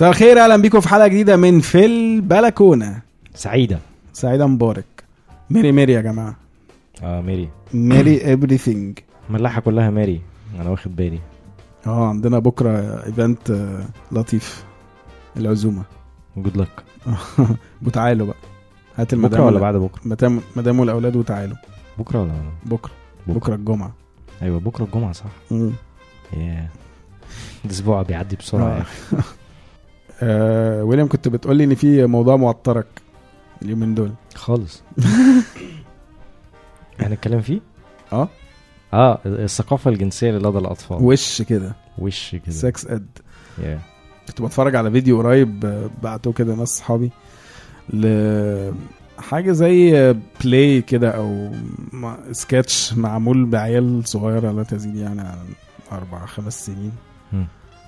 مساء الخير اهلا بيكم في حلقه جديده من في البلكونه سعيده سعيده مبارك ميري ميري يا جماعه اه ميري ميري everything ملاحه كلها ماري انا واخد بالي اه عندنا بكره ايفنت آه، لطيف العزومه جود لك وتعالوا بقى هات المدام بكره ولا وال- بعد بكره مدام مدام والاولاد وتعالوا بكره ولا بكره بكرة. بكره الجمعه ايوه بكره الجمعه صح مم. ياه الاسبوع بيعدي بسرعه آه. يا أخي. آه ويليام كنت بتقول لي ان في موضوع معطرك اليومين دول خالص هنتكلم فيه اه اه الثقافه الجنسيه لدى الاطفال وش كده وش كده سكس اد ياه كنت بتفرج على فيديو قريب آه، بعتوه كده ناس صحابي ل حاجة زي بلاي كده او مع- سكتش معمول بعيال صغيرة لا تزيد يعني عن اربع خمس سنين مم.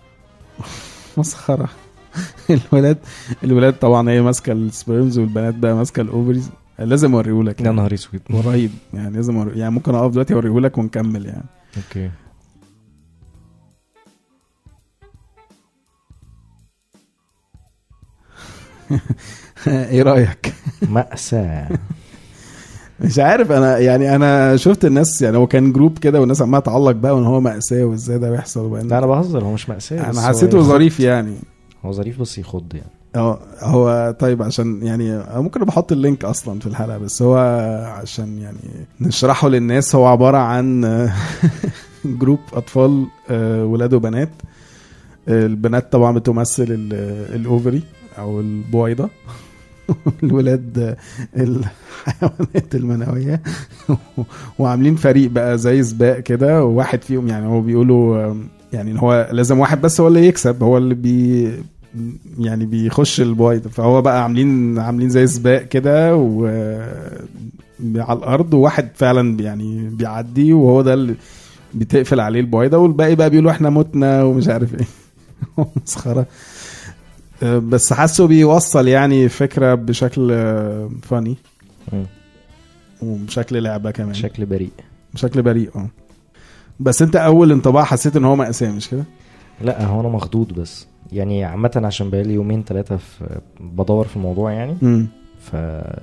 مسخرة الولاد الولاد طبعا هي ماسكة السبيرمز والبنات بقى ماسكة الاوفريز لازم اوريهولك يا يعني. نهار اسود قريب يعني لازم أوري... يعني ممكن اقف دلوقتي اوريهولك ونكمل يعني اوكي ايه رايك؟ مأساة مش عارف انا يعني انا شفت الناس يعني هو كان جروب كده والناس عماله تعلق بقى وان هو مأساة وازاي ده بيحصل وبقى لا انا بهزر هو مش مأساة بس انا هو حسيته يخض. ظريف يعني هو ظريف بس يخض يعني اه هو طيب عشان يعني أنا ممكن بحط اللينك اصلا في الحلقه بس هو عشان يعني نشرحه للناس هو عباره عن جروب اطفال آه، ولاد وبنات آه، البنات طبعا بتمثل ال- الاوفري او البويضه الولاد آه، الحيوانات المنويه وعاملين فريق بقى زي سباق كده وواحد فيهم يعني هو بيقولوا آم، يعني إن هو لازم واحد بس هو اللي يكسب هو اللي بي يعني بيخش البويض فهو بقى عاملين عاملين زي سباق كده و على الارض وواحد فعلا يعني بيعدي وهو ده اللي بتقفل عليه البويضه والباقي بقى بيقولوا احنا متنا ومش عارف ايه مسخره آه، بس حاسه بيوصل يعني فكره بشكل فاني مم. وبشكل لعبه كمان شكل بريء بشكل بريء اه بس انت اول انطباع حسيت ان هو مأساة مش كده؟ لا هو انا مخضوض بس يعني عامة عشان بقالي يومين ثلاثة في بدور في الموضوع يعني امم ف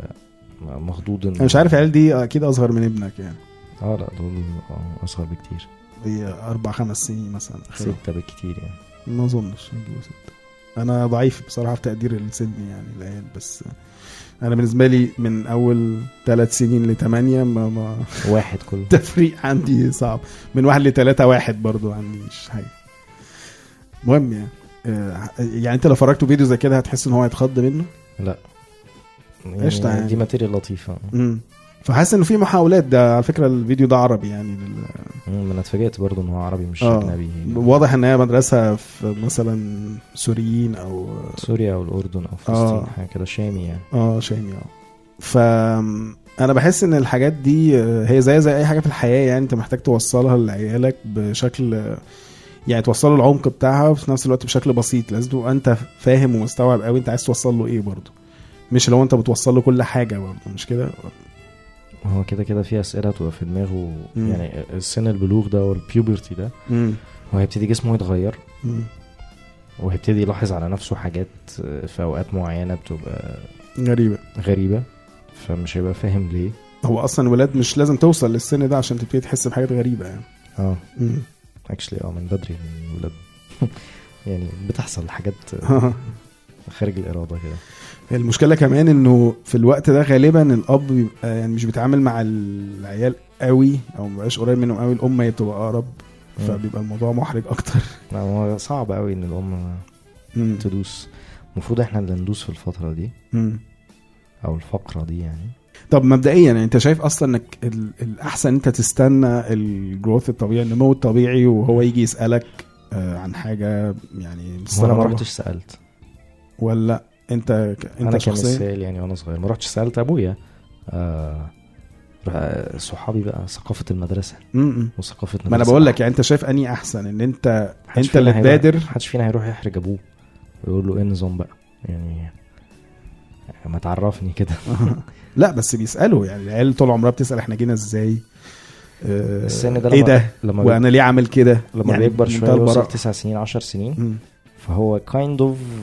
مخضوض ان انا مش عارف العيال دي اكيد اصغر من ابنك يعني اه لا دول آه، اصغر بكتير هي اربع خمس سنين مثلا آخرهم. ستة بالكتير يعني ما اظنش يجيبوا ستة انا ضعيف بصراحه في تقدير السن يعني العيال بس انا بالنسبه لي من اول ثلاث سنين لثمانية ما, ما واحد كله التفريق عندي صعب من واحد لثلاثة واحد برضو عندي مش حاجه مهم يعني آه، يعني انت لو فرجته فيديو زي كده هتحس ان هو هيتخض منه لا قشطة يعني. يعني دي ماتيريال لطيفة امم فحاسس انه في محاولات ده على فكره الفيديو ده عربي يعني لل... مم، انا اتفاجئت برضه ان هو عربي مش آه. اجنبي واضح ان هي مدرسه في مثلا سوريين او سوريا او الاردن او فلسطين آه. حاجه كده شامي يعني اه شامي اه ف انا بحس ان الحاجات دي آه، هي زي زي اي حاجه في الحياه يعني انت محتاج توصلها لعيالك بشكل آه، يعني توصله العمق بتاعها وفي نفس الوقت بشكل بسيط لازم تبقى انت فاهم ومستوعب قوي انت عايز توصل له ايه برضه مش لو انت بتوصل له كل حاجه برضه مش كده هو كده كده في اسئله تبقى في دماغه مم. يعني السن البلوغ ده والبيوبرتي ده امم هو هيبتدي جسمه يتغير أمم. وهيبتدي يلاحظ على نفسه حاجات في اوقات معينه بتبقى غريبه غريبه فمش هيبقى فاهم ليه هو اصلا الولاد مش لازم توصل للسن ده عشان تبتدي تحس بحاجات غريبه يعني اه امم اكشلي اه من بدري الولاد يعني بتحصل حاجات خارج الاراده كده المشكله كمان انه في الوقت ده غالبا الاب بيبقى يعني مش بيتعامل مع العيال قوي او مبقاش قريب منهم قوي الام هي بتبقى اقرب مم. فبيبقى الموضوع محرج اكتر لا هو صعب قوي ان الام مم. تدوس المفروض احنا اللي ندوس في الفتره دي مم. او الفقره دي يعني طب مبدئيا يعني انت شايف اصلا انك ال- الاحسن انت تستنى الجروث الطبيعي النمو الطبيعي وهو يجي يسالك آه، عن حاجه يعني وانا ما مستغربة؟ رحتش سالت ولا انت ك- انا انت شخصيا كمثال يعني وانا صغير ما رحتش سالت ابويا آه رح- صحابي بقى ثقافه المدرسه م-م. وثقافه ما انا بقول لك يعني انت شايف اني احسن ان انت انت اللي تبادر محدش فينا هيروح يحرج ابوه ويقول له ايه النظام بقى يعني ما تعرفني كده لا بس بيسالوا يعني العيال طول عمرها بتسال احنا جينا ازاي آه، السن ده ايه لما ده لما وانا ليه عامل كده لما يعني بيكبر بمنتهى شويه يوصل البراءة. تسع سنين عشر سنين مم. فهو كايند اوف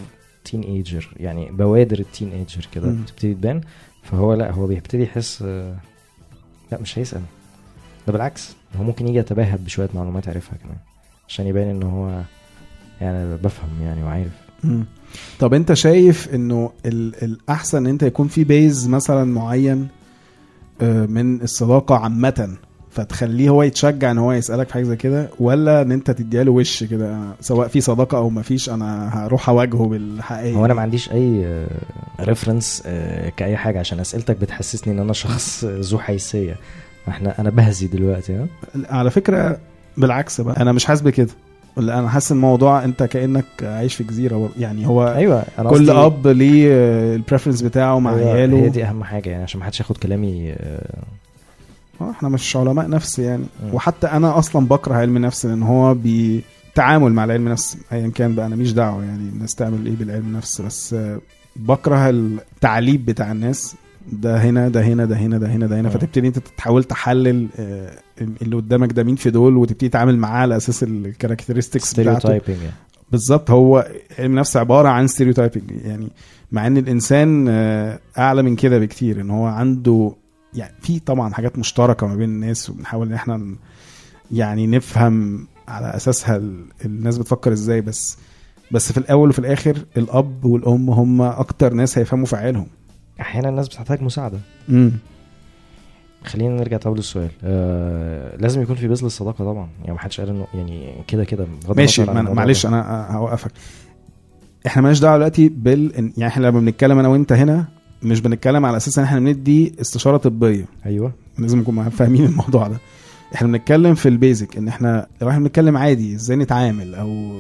تين ايجر يعني بوادر التين ايجر كده مم. بتبتدي تبان فهو لا هو بيبتدي يحس آه، لا مش هيسال ده بالعكس هو ممكن يجي يتباهت بشويه معلومات عرفها كمان عشان يبان ان هو يعني بفهم يعني وعارف مم. طب انت شايف انه ال- الاحسن ان انت يكون في بيز مثلا معين آه، من الصداقه عامه فتخليه هو يتشجع ان هو يسالك في حاجه زي كده ولا ان انت تديها له وش كده سواء في صداقه او ما فيش انا هروح اواجهه بالحقيقه هو انا ما عنديش اي ريفرنس كاي حاجه عشان اسئلتك بتحسسني ان انا شخص ذو حيثيه احنا انا بهزي دلوقتي ها على فكره بالعكس بقى انا مش حاسس بكده لا انا حاسس الموضوع انت كانك عايش في جزيره برضه. يعني هو ايوه انا كل قصدي- اب ليه البريفرنس بتاعه مع أيوة، عياله هي دي اهم حاجه يعني عشان ما حدش ياخد كلامي آه، اه احنا مش علماء نفس يعني مم. وحتى انا اصلا بكره علم النفس لان هو بيتعامل مع العلم النفس ايا كان بقى انا مش دعوه يعني الناس تعمل ايه بالعلم النفس بس آه، بكره التعليب بتاع الناس ده هنا ده هنا ده هنا ده هنا ده هنا مم. فتبتدي انت تحاول تحلل آه، اللي قدامك ده مين في دول وتبتدي تتعامل معاه على اساس الكاركترستكس بتاعته ستيريوتايبنج يعني بالظبط هو علم النفس عباره عن ستيريوتايبنج يعني مع ان الانسان آه، اعلى من كده بكتير ان هو عنده يعني في طبعا حاجات مشتركه ما بين الناس وبنحاول ان احنا ن- يعني نفهم على اساسها ال- الناس بتفكر ازاي بس بس في الاول وفي الاخر الاب والام هم اكتر ناس هيفهموا في عيالهم احيانا الناس بتحتاج مساعده امم خلينا نرجع طب للسؤال آه لازم يكون في بذل الصداقه طبعا يعني ما حدش قال انه يعني كده كده بغض ماشي النظر عن ما أنا- الموضوع معلش ده. انا هوقفك احنا مالناش دعوه دلوقتي بال إن- يعني احنا لما بنتكلم انا وانت هنا مش بنتكلم على اساس ان احنا بندي استشاره طبيه ايوه لازم نكون فاهمين الموضوع ده احنا بنتكلم في البيزك ان احنا لو احنا بنتكلم عادي ازاي نتعامل او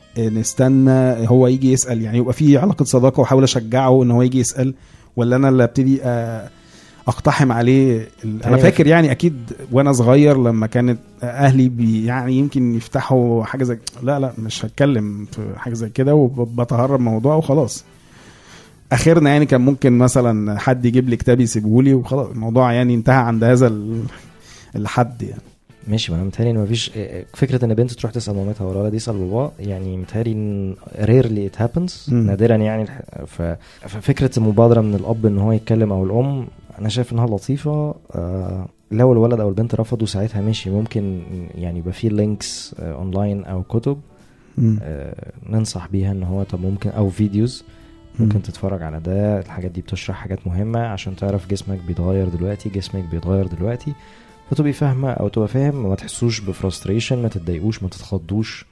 نستنى هو يجي يسال يعني يبقى في علاقه صداقه واحاول اشجعه ان هو يجي يسال ولا انا اللي ابتدي آه، اقتحم عليه ال- انا أيوة. فاكر يعني اكيد وانا صغير لما كانت اهلي بي يعني يمكن يفتحوا حاجه زي لا لا مش هتكلم في حاجه زي كده وبتهرب من الموضوع وخلاص اخرنا يعني كان ممكن مثلا حد يجيب لي كتاب يسيبه لي وخلاص الموضوع يعني انتهى عند هذا ال- الحد يعني ماشي ما انا متهيألي ان مفيش فكره ان بنت تروح تسال مامتها ولا ولد يسال باباه يعني متهيألي ان ريرلي ات هابنز مم. نادرا يعني الح- ف- ففكره المبادره من الاب ان هو يتكلم او الام انا شايف انها لطيفه آه، لو الولد او البنت رفضوا ساعتها ماشي ممكن يعني يبقى في لينكس اونلاين او كتب مم. آه، ننصح بيها ان هو طب ممكن او فيديوز ممكن تتفرج على ده الحاجات دي بتشرح حاجات مهمة عشان تعرف جسمك بيتغير دلوقتي جسمك بيتغير دلوقتي فتبقي فاهمة او تبقى فاهم ما تحسوش بفرستريشن ما تتضايقوش ما تتخضوش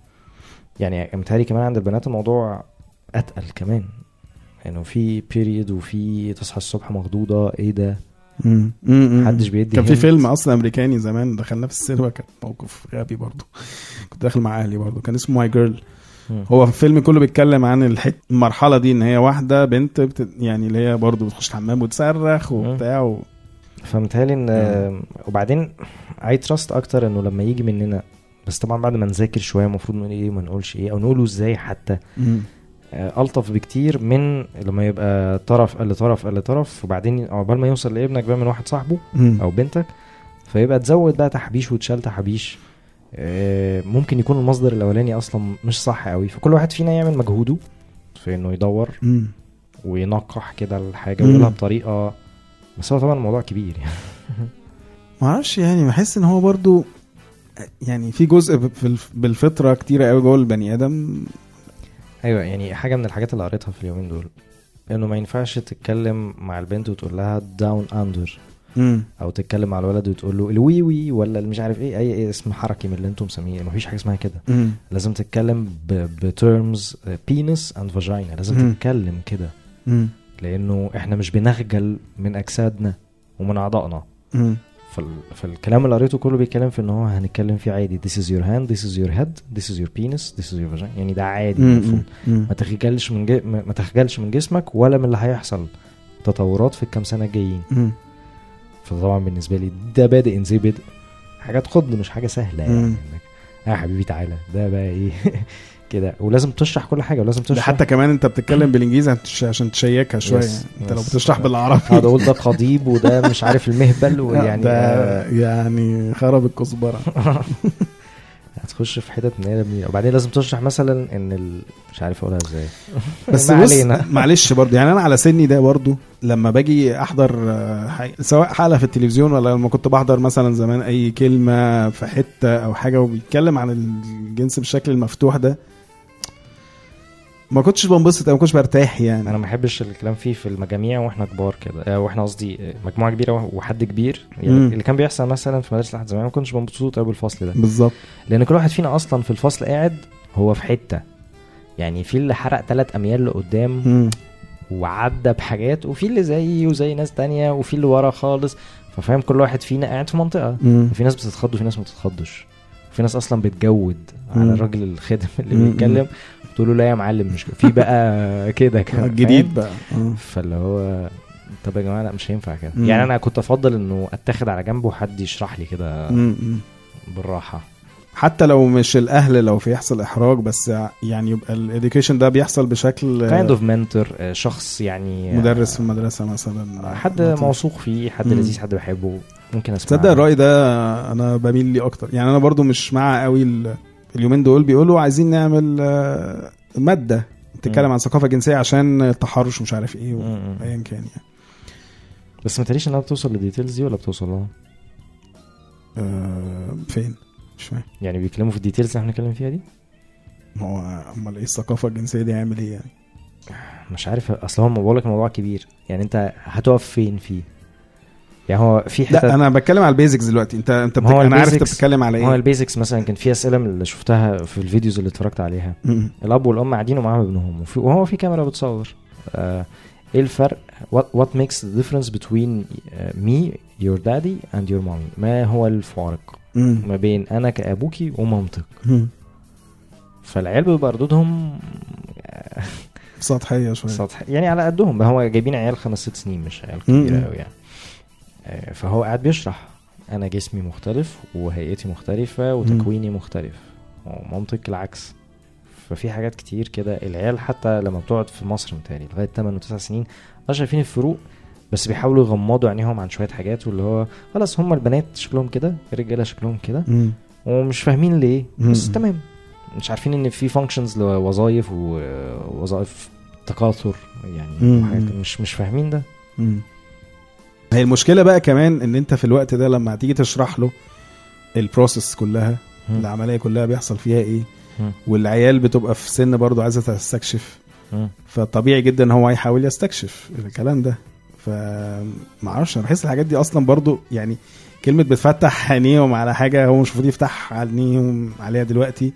يعني متهيألي كمان عند البنات الموضوع اتقل كمان انه يعني في بيريد وفي تصحى الصبح مخضوضة ايه ده مم. مم. محدش بيدي كان في hint. فيلم اصلا امريكاني زمان دخلناه في السينما كان موقف غبي برضه كنت داخل مع اهلي برضه كان اسمه ماي جيرل مم. هو الفيلم كله بيتكلم عن الحت المرحله دي ان هي واحده بنت بت... يعني اللي هي برضه بتخش الحمام وتصرخ وبتاع و... فمتهيألي ان مم. وبعدين اي تراست اكتر انه لما يجي مننا بس طبعا بعد ما نذاكر شويه المفروض نقول ايه وما نقولش ايه او نقوله ازاي حتى آه، الطف بكتير من لما يبقى طرف قال لطرف قال لطرف وبعدين عقبال ما يوصل لابنك بقى من واحد صاحبه او بنتك فيبقى تزود بقى تحبيش وتشال تحبيش آه، ممكن يكون المصدر الاولاني اصلا مش صح قوي فكل واحد فينا يعمل مجهوده في انه يدور مم. وينقح كده الحاجه مم. ويقولها بطريقه بس هو طبعا الموضوع كبير يعني معرفش يعني بحس ان هو برضو يعني في جزء في الف- بالفطره كتيره قوي جوه البني ادم ايوه يعني حاجه من الحاجات اللي قريتها في اليومين دول انه ما ينفعش تتكلم مع البنت وتقول لها داون اندر مم. او تتكلم مع الولد وتقول له الوي وي ولا اللي مش عارف ايه اي أي اسم حركي من اللي انتم مسميه ما فيش حاجه اسمها كده مم. لازم تتكلم بترمز بينس اند فاجينا لازم مم. تتكلم كده مم. لانه احنا مش بنخجل من اجسادنا ومن اعضائنا مم. فال... فالكلام اللي قريته كله بيتكلم في ان هو هنتكلم فيه عادي this is your hand this is your head this is your penis this is your vagina يعني ده عادي المفروض مم. مم. ما تخجلش من جي... ما ما تخجلش من جسمك ولا من اللي هيحصل تطورات في الكام سنه الجايين مم. فطبعا بالنسبه لي ده بادئ زي بدء حاجه تخض مش حاجه سهله يعني مم. انك آه يا حبيبي تعالى ده بقى ايه كده ولازم تشرح كل حاجه ولازم ده تشرح حتى كمان انت بتتكلم بالانجليزي عشان- عشان تشيكها شويه Yes, يعني. انت لو yes. بتشرح بالعربي اقعد اقول ده قضيب وده مش عارف المهبل لا، ويعني ده آه، يعني خرب الكزبره هتخش في حتت من هنا منين وبعدين لازم تشرح مثلا ان ال... مش عارف اقولها ازاي بس ما بص علينا. معلش برضه يعني انا على سني ده برضه لما باجي احضر آه، حاجة سواء حلقه في التلفزيون ولا لما كنت بحضر مثلا زمان اي كلمه في حته او حاجه وبيتكلم عن الجنس بالشكل المفتوح ده ما كنتش بنبسط او ما كنتش برتاح يعني انا ما بحبش الكلام فيه في المجاميع واحنا كبار كده آه، واحنا قصدي آه، مجموعه كبيره وحد كبير يعني مم. اللي كان بيحصل مثلا في مدارس لحد زمان ما كنتش مبسوط قوي بالفصل ده بالظبط لان كل واحد فينا اصلا في الفصل قاعد هو في حته يعني في اللي حرق ثلاث اميال لقدام مم. وعدى بحاجات وفي اللي زيي وزي ناس تانية وفي اللي ورا خالص ففاهم كل واحد فينا قاعد في منطقه مم. في ناس بتتخض وفي ناس ما بتتخضش في ناس اصلا بتجود مم. على الراجل الخادم اللي مم. بيتكلم تقول له لا يا معلم مش كده. في بقى كده كمان الجديد بقى آه. فاللي هو طب يا جماعه لا مش هينفع كده مم. يعني انا كنت افضل انه اتاخد على جنب وحد يشرح لي كده مم. مم. بالراحه حتى لو مش الاهل لو في يحصل احراج بس يعني يبقى الاديوكيشن ده بيحصل بشكل كايند اوف منتور شخص يعني مدرس في المدرسه مثلا حد لطيف. موثوق فيه حد مم. لذيذ حد بحبه ممكن اسمع تصدق الرأي ده انا بميل ليه اكتر يعني انا برضو مش مع قوي ال- اليومين دول بيقولوا عايزين نعمل آه، مادة تتكلم مم. عن ثقافة جنسية عشان التحرش ومش عارف ايه مم. ايا كان يعني بس ما تقوليش انها بتوصل للديتيلز دي ولا بتوصل لها آه، فين مش فاهم يعني بيتكلموا في الديتيلز اللي احنا بنتكلم فيها دي ما هو امال ايه الثقافة الجنسية دي هيعمل ايه يعني مش عارف اصل هو بقول لك الموضوع كبير يعني انت هتقف فين فيه يعني هو في حته لا انا بتكلم على البيزكس دلوقتي انت انت ما هو بتك... انا عارف انت البيزكس- بتتكلم على ما هو ايه البيزكس مثلا كان في اسئله من اللي شفتها في الفيديوز اللي اتفرجت عليها مم. الاب والام قاعدين ومعاهم ابنهم وفي وهو في كاميرا بتصور آه ايه الفرق what, what makes the difference between uh, me your daddy and your mommy ما هو الفارق مم. ما بين انا كابوكي ومامتك مم. فالعيال بيبقى ردودهم سطحية شوية سطح يعني على قدهم هو جايبين عيال خمس ست سنين مش عيال مم. كبيره قوي يعني آه، فهو قاعد بيشرح انا جسمي مختلف وهيئتي مختلفه وتكويني مختلف ومنطق العكس ففي حاجات كتير كده العيال حتى لما بتقعد في مصر متهيألي لغايه 8 و9 سنين اه شايفين الفروق بس بيحاولوا يغمضوا عينيهم عن شويه حاجات واللي هو خلاص هم البنات شكلهم كده الرجاله شكلهم كده مم. ومش فاهمين ليه بس مم. تمام مش عارفين ان في فانكشنز لوظائف ووظائف تكاثر يعني مم. وحاجات مش مش فاهمين ده مم. هي المشكلة بقى كمان ان انت في الوقت ده لما هتيجي تشرح له البروسيس كلها مم. العملية كلها بيحصل فيها ايه مم. والعيال بتبقى في سن برضو عايزة تستكشف مم. فطبيعي جدا هو هيحاول يستكشف الكلام ده فمعرفش انا بحس الحاجات دي اصلا برضو يعني كلمة بتفتح عينيهم على حاجة هو مش المفروض يفتح عينيهم عليها دلوقتي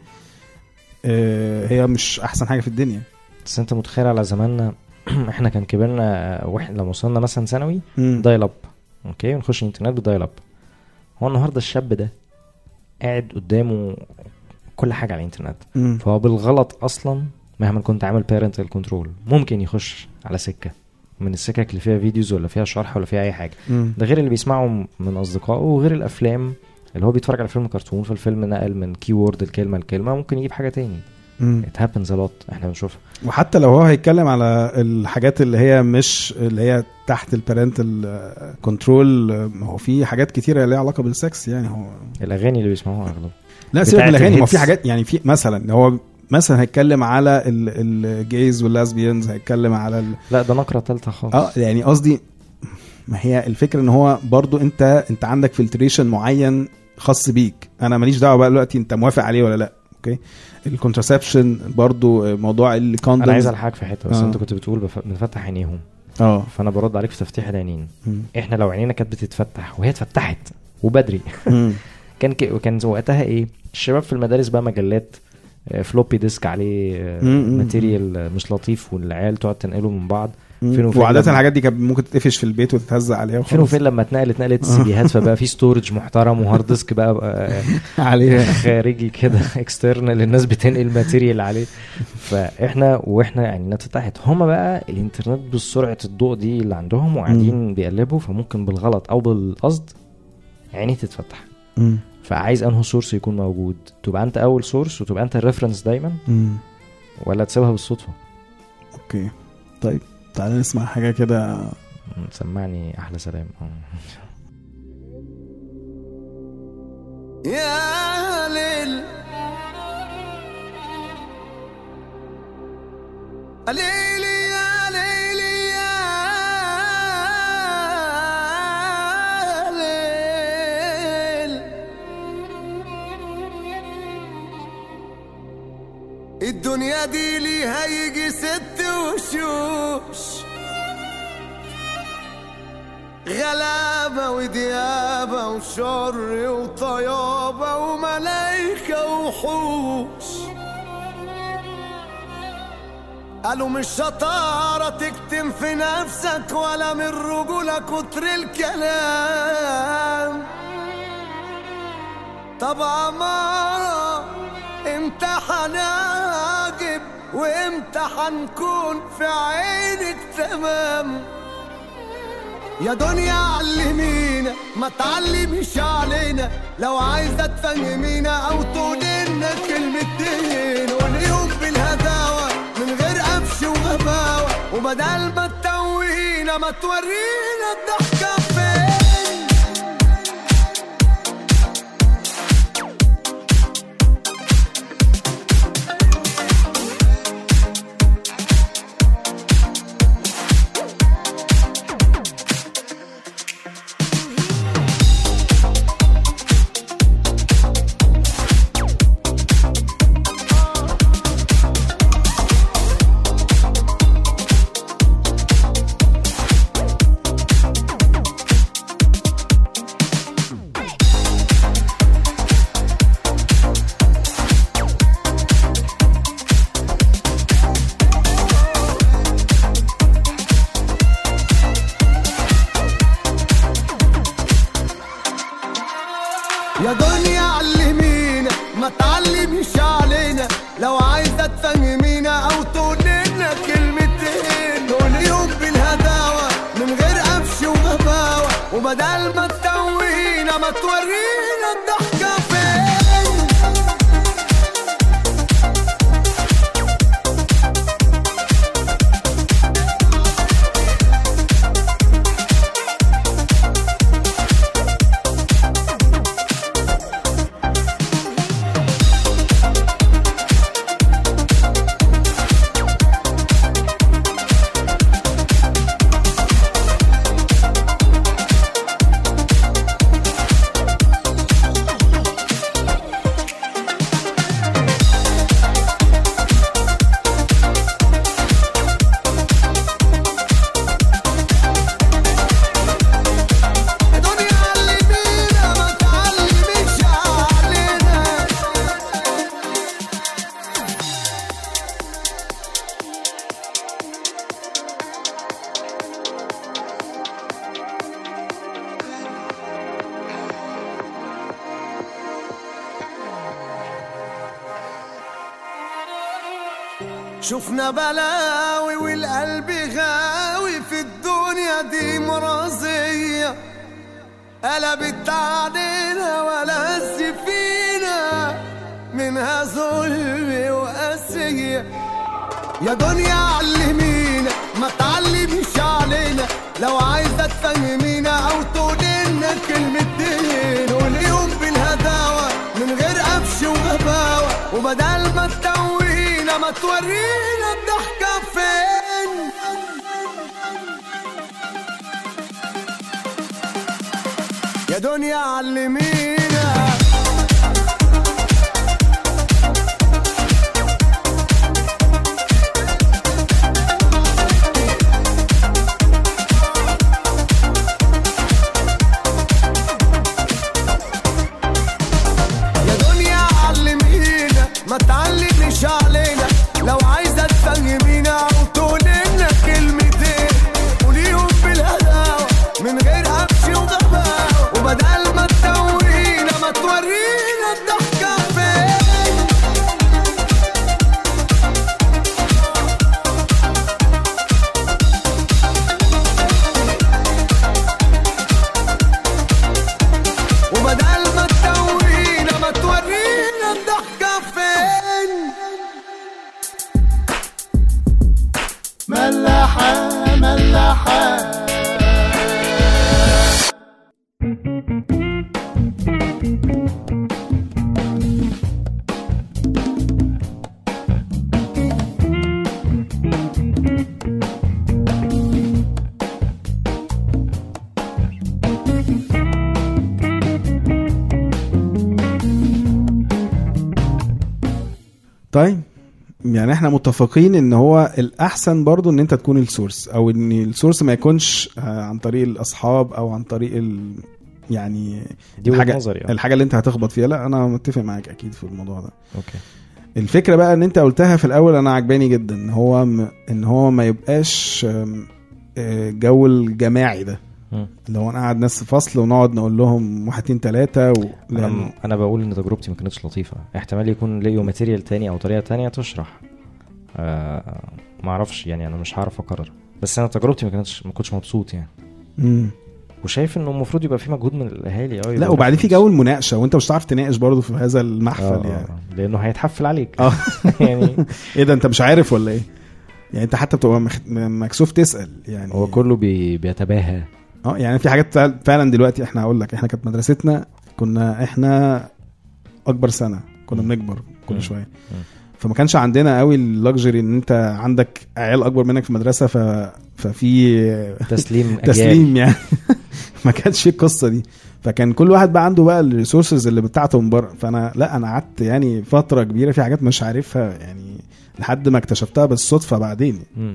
آه، هي مش احسن حاجة في الدنيا بس انت متخيل على زماننا احنا كان كبرنا واحنا لما وصلنا مثلا ثانوي مم. دايل اب اوكي ونخش الانترنت بدايل اب هو النهارده الشاب ده قاعد قدامه كل حاجه على الانترنت مم. فهو بالغلط اصلا مهما كنت عامل بارنتال كنترول ممكن يخش على سكه من السكك اللي فيها فيديوز ولا فيها شرح ولا فيها اي حاجه مم. ده غير اللي بيسمعه من اصدقائه وغير الافلام اللي هو بيتفرج على فيلم كرتون فالفيلم نقل من كيورد الكلمه لكلمه ممكن يجيب حاجه تاني مم. it happens a lot احنا بنشوفها وحتى لو هو هيتكلم على الحاجات اللي هي مش اللي هي تحت البارنتال كنترول هو في حاجات كتيره ليها علاقه بالسكس يعني هو الاغاني اللي بيسمعوها اغلب لا سيبك من بتاعت الاغاني ما في الهيتس. حاجات يعني في مثلا هو مثلا هيتكلم على ال- الجيز واللاسبيانز هيتكلم على ال... لا ده نقره ثالثه خالص اه يعني قصدي ما هي الفكره ان هو برضو انت انت عندك فلتريشن معين خاص بيك انا ماليش دعوه بقى دلوقتي انت موافق عليه ولا لا اوكي الكونترسبشن برضو موضوع الكوندوم انا عايز الحقك في حته بس آه. انت كنت بتقول بف- بنفتح عينيهم اه فانا برد عليك في تفتيح العينين مم. احنا لو عينينا كانت بتتفتح وهي اتفتحت وبدري مم. كان ك... كان وقتها ايه الشباب في المدارس بقى مجلات فلوبي ديسك عليه مم. ماتيريال مش لطيف والعيال تقعد تنقله من بعض فين وفين وعادة لما- الحاجات دي كانت ممكن تتقفش في البيت وتتهزق عليها فين وخلاص وفين لما اتنقلت اتنقلت سيديهات فبقى في ستورج محترم وهارد ديسك بقى, بقى عليها خارجي كده اكسترنال الناس بتنقل ماتيريال عليه فاحنا واحنا يعني اتفتحت هما بقى الانترنت بسرعه الضوء دي اللي عندهم وقاعدين بيقلبوا فممكن بالغلط او بالقصد عيني تتفتح مم. فعايز انه سورس يكون موجود تبقى انت اول سورس وتبقى انت الريفرنس دايما مم. ولا تسيبها بالصدفه اوكي طيب تعالى نسمع حاجة كده سمعني احلى سلام آه. يا ليل ليلي يا ليلي يا ليل الدنيا دي ليها يجي ست وشوش غلابة وديابة وشر وطيابة وملايكة وحوش قالوا مش شطارة تكتم في نفسك ولا من رجولة كتر الكلام طب عمارة امتى هنعجب وامتى هنكون في عينك تمام يا دنيا علمينا ما تعلميش علينا لو عايزة تفهمينا او تقولنا كلمتين ونقوم بالهداوة من غير قفش وغباوة وبدل ما تتوهينا ما تورينا الضحكة فين يا دنيا علمينا ما تعلميش علينا لو عايزة تفهمينا او تقولنا كلمتين نقول يوم بالهداوة من غير قفش وغباوة وبدل ما تتوهينا ما تورينا الضحكة فين يا دنيا علمينا ما تعلميش علينا شفنا بلاوي والقلب غاوي في الدنيا دي مرازية قلبت علينا ولا فينا منها ظلم وقاسية يا دنيا علمينا ما تعلميش علينا لو عايزة تفهمينا أو تقولنا كلمتين واليوم بالهداوة من غير قفش وغباوة وبدل ما تتوهينا ما تورينا الضحكة فين يا دنيا علمينا يا دنيا علمينا ما تعلميش علينا لو عايزة تفهمينا أو تقولنا كلمتين قوليهم بالهداوة من غير قفش وغباوة وبدل ما تتوهينا طيب يعني احنا متفقين ان هو الاحسن برضو ان انت تكون السورس او ان السورس ما يكونش آه، عن طريق الاصحاب او عن طريق ال يعني دي وجهه الحاجة- نظري اه الحاجه اللي انت هتخبط فيها لا انا متفق معاك اكيد في الموضوع ده اوكي الفكره بقى ان انت قلتها في الاول انا عجباني جدا ان هو م... ان هو ما يبقاش آم، آه، جو الجماعي ده مم. اللي هو نقعد ناس في فصل ونقعد نقول لهم واحد اتنين تلاته و... لأن... انا انا بقول ان تجربتي ما كانتش لطيفه احتمال يكون لقيوا ماتيريال تاني او طريقه تانية تشرح آه ما اعرفش يعني انا مش هعرف اقرر بس انا تجربتي ما كانتش ما كنتش مبسوط يعني مم. وشايف انه المفروض يبقى في مجهود من الاهالي اه لا وبعدين في جو المناقشه وانت مش هتعرف تناقش برضه في هذا المحفل آه يعني يعني. لانه هيتحفل عليك اه يعني ايه ده انت مش عارف ولا ايه يعني انت حتى بتبقى مخ... مكسوف تسال يعني هو كله بي بيتباهى اه يعني في حاجات فعل- فعلا دلوقتي احنا هقول لك احنا كانت مدرستنا كنا احنا اكبر سنه كنا مم. بنكبر كل مم. شويه مم. فما كانش عندنا قوي اللكجري ان انت عندك عيال اكبر منك في المدرسه ف... ففي تسليم أجيال. تسليم يعني ما كانش في القصه دي فكان كل واحد بقى عنده بقى الريسورسز اللي بتاعته من بره فانا لا انا قعدت يعني فتره كبيره في حاجات مش عارفها يعني لحد ما اكتشفتها بالصدفه بعدين مم.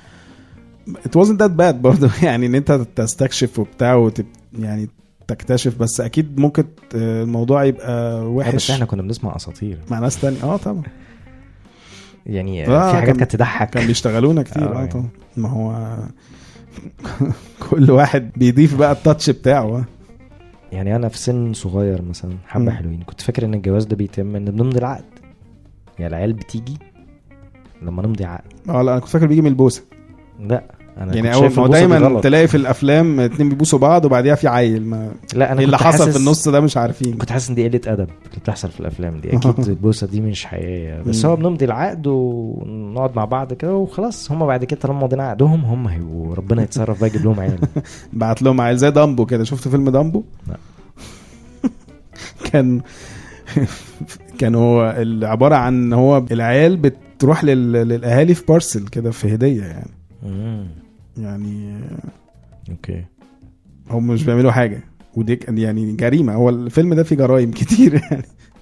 it wasn't that bad برضه يعني ان انت تستكشف وبتاع وتب يعني تكتشف بس اكيد ممكن ت- الموضوع يبقى آه، بس وحش احنا كنا بنسمع اساطير مع ناس تانية اه طبعا يعني آه، في حاجات كان- كانت تضحك كان بيشتغلونا كتير آه، اه يعني. طبعا ما هو كل واحد بيضيف بقى التاتش بتاعه آه. يعني انا في سن صغير مثلا حبه مم. حلوين كنت فاكر ان الجواز ده بيتم ان بنمضي العقد يعني العيال بتيجي لما نمضي عقد اه لا انا كنت فاكر بيجي من البوسه لا انا يعني كنت اول شايف ما هو البوسة دي دايما غلط. تلاقي في الافلام اتنين بيبوسوا بعض وبعديها في عيل ما لا انا ايه اللي كنت حصل حاسس في النص ده مش عارفين كنت حاسس ان دي قله ادب اللي بتحصل في الافلام دي اكيد البوسه دي مش حقيقيه بس مم. هو بنمضي العقد ونقعد مع بعض كده وخلاص هم بعد كده طالما ماضيين عقدهم هم هيبقوا ربنا يتصرف بقى يجيب لهم عيال بعت لهم عيل زي دامبو كده شفت فيلم دامبو؟ لا. كان كان هو ال- عباره عن ان هو العيال بتروح لل... للاهالي في بارسل كده في هديه يعني مم. يعني اوكي هم مش بيعملوا حاجه ودي كان يعني جريمه هو الفيلم ده فيه جرايم كتير يعني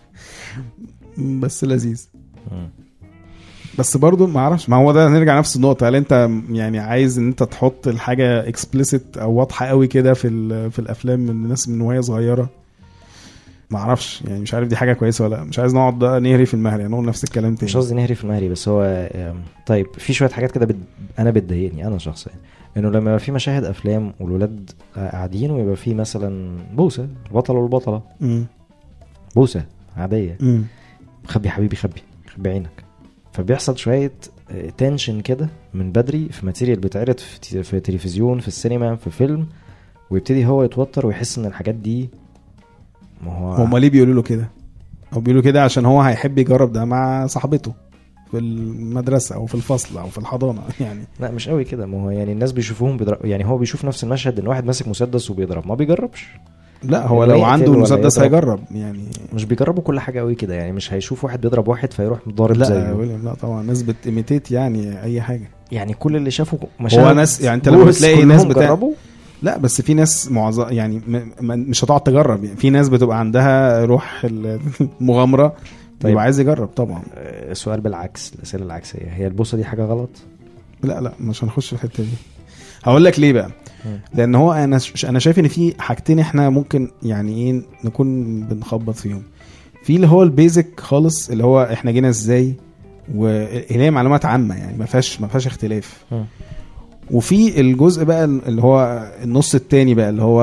بس لذيذ مم. بس برضو ما اعرفش ما هو ده نرجع نفس النقطه هل انت يعني عايز ان انت تحط الحاجه اكسبليسيت او واضحه قوي كده في ال- في الافلام من الناس من وهي صغيره ما اعرفش يعني مش عارف دي حاجه كويسه ولا لا مش عايز نقعد بقى نهري في المهري نقول نفس الكلام تاني مش قصدي نهري في المهري بس هو آم، طيب في شويه حاجات كده بت... انا بتضايقني انا شخصيا انه لما يبقى في مشاهد افلام والولاد آه، قاعدين ويبقى في مثلا بوسه البطل والبطله مم. بوسه عاديه مم. خبي يا حبيبي خبي خبي عينك فبيحصل شويه تنشن كده من بدري في ماتيريال بيتعرض في, تي- في تلفزيون في السينما في فيلم ويبتدي هو يتوتر ويحس ان الحاجات دي ما هو هم ليه بيقولوا له كده او بيقولوا كده عشان هو هيحب يجرب ده مع صاحبته في المدرسه او في الفصل او في الحضانه يعني لا مش قوي كده ما هو يعني الناس بيشوفوهم بيضرب يعني هو بيشوف نفس المشهد ان واحد ماسك مسدس وبيضرب ما بيجربش لا هو إنه لو يقتل عنده ولا مسدس يضرب. هيجرب يعني مش بيجربوا كل حاجه قوي كده يعني مش هيشوف واحد بيضرب واحد فيروح ضارب لا يا زيه ويليام لا طبعا ناس بتيميتيت يعني اي حاجه يعني كل اللي شافوا مشاهد ناس- يعني أنت لما جوز بتلاقي كلهم ناس بتاع- جربوا لا بس في ناس معظم يعني م... م... مش هتقعد تجرب يعني في ناس بتبقى عندها روح المغامره طيب. طيب يبقى عايز يجرب طبعا آه، سؤال بالعكس الاسئله العكسيه هي البوسه دي حاجه غلط لا لا مش هنخش في الحته دي هقول لك ليه بقى مم. لان هو انا ش... انا شايف ان في حاجتين احنا ممكن يعني ايه نكون بنخبط فيهم في اللي هو البيزك خالص اللي هو احنا جينا ازاي واللي هي معلومات عامه يعني ما فيهاش ما فيهاش اختلاف مم. وفي الجزء بقى اللي هو النص التاني بقى اللي هو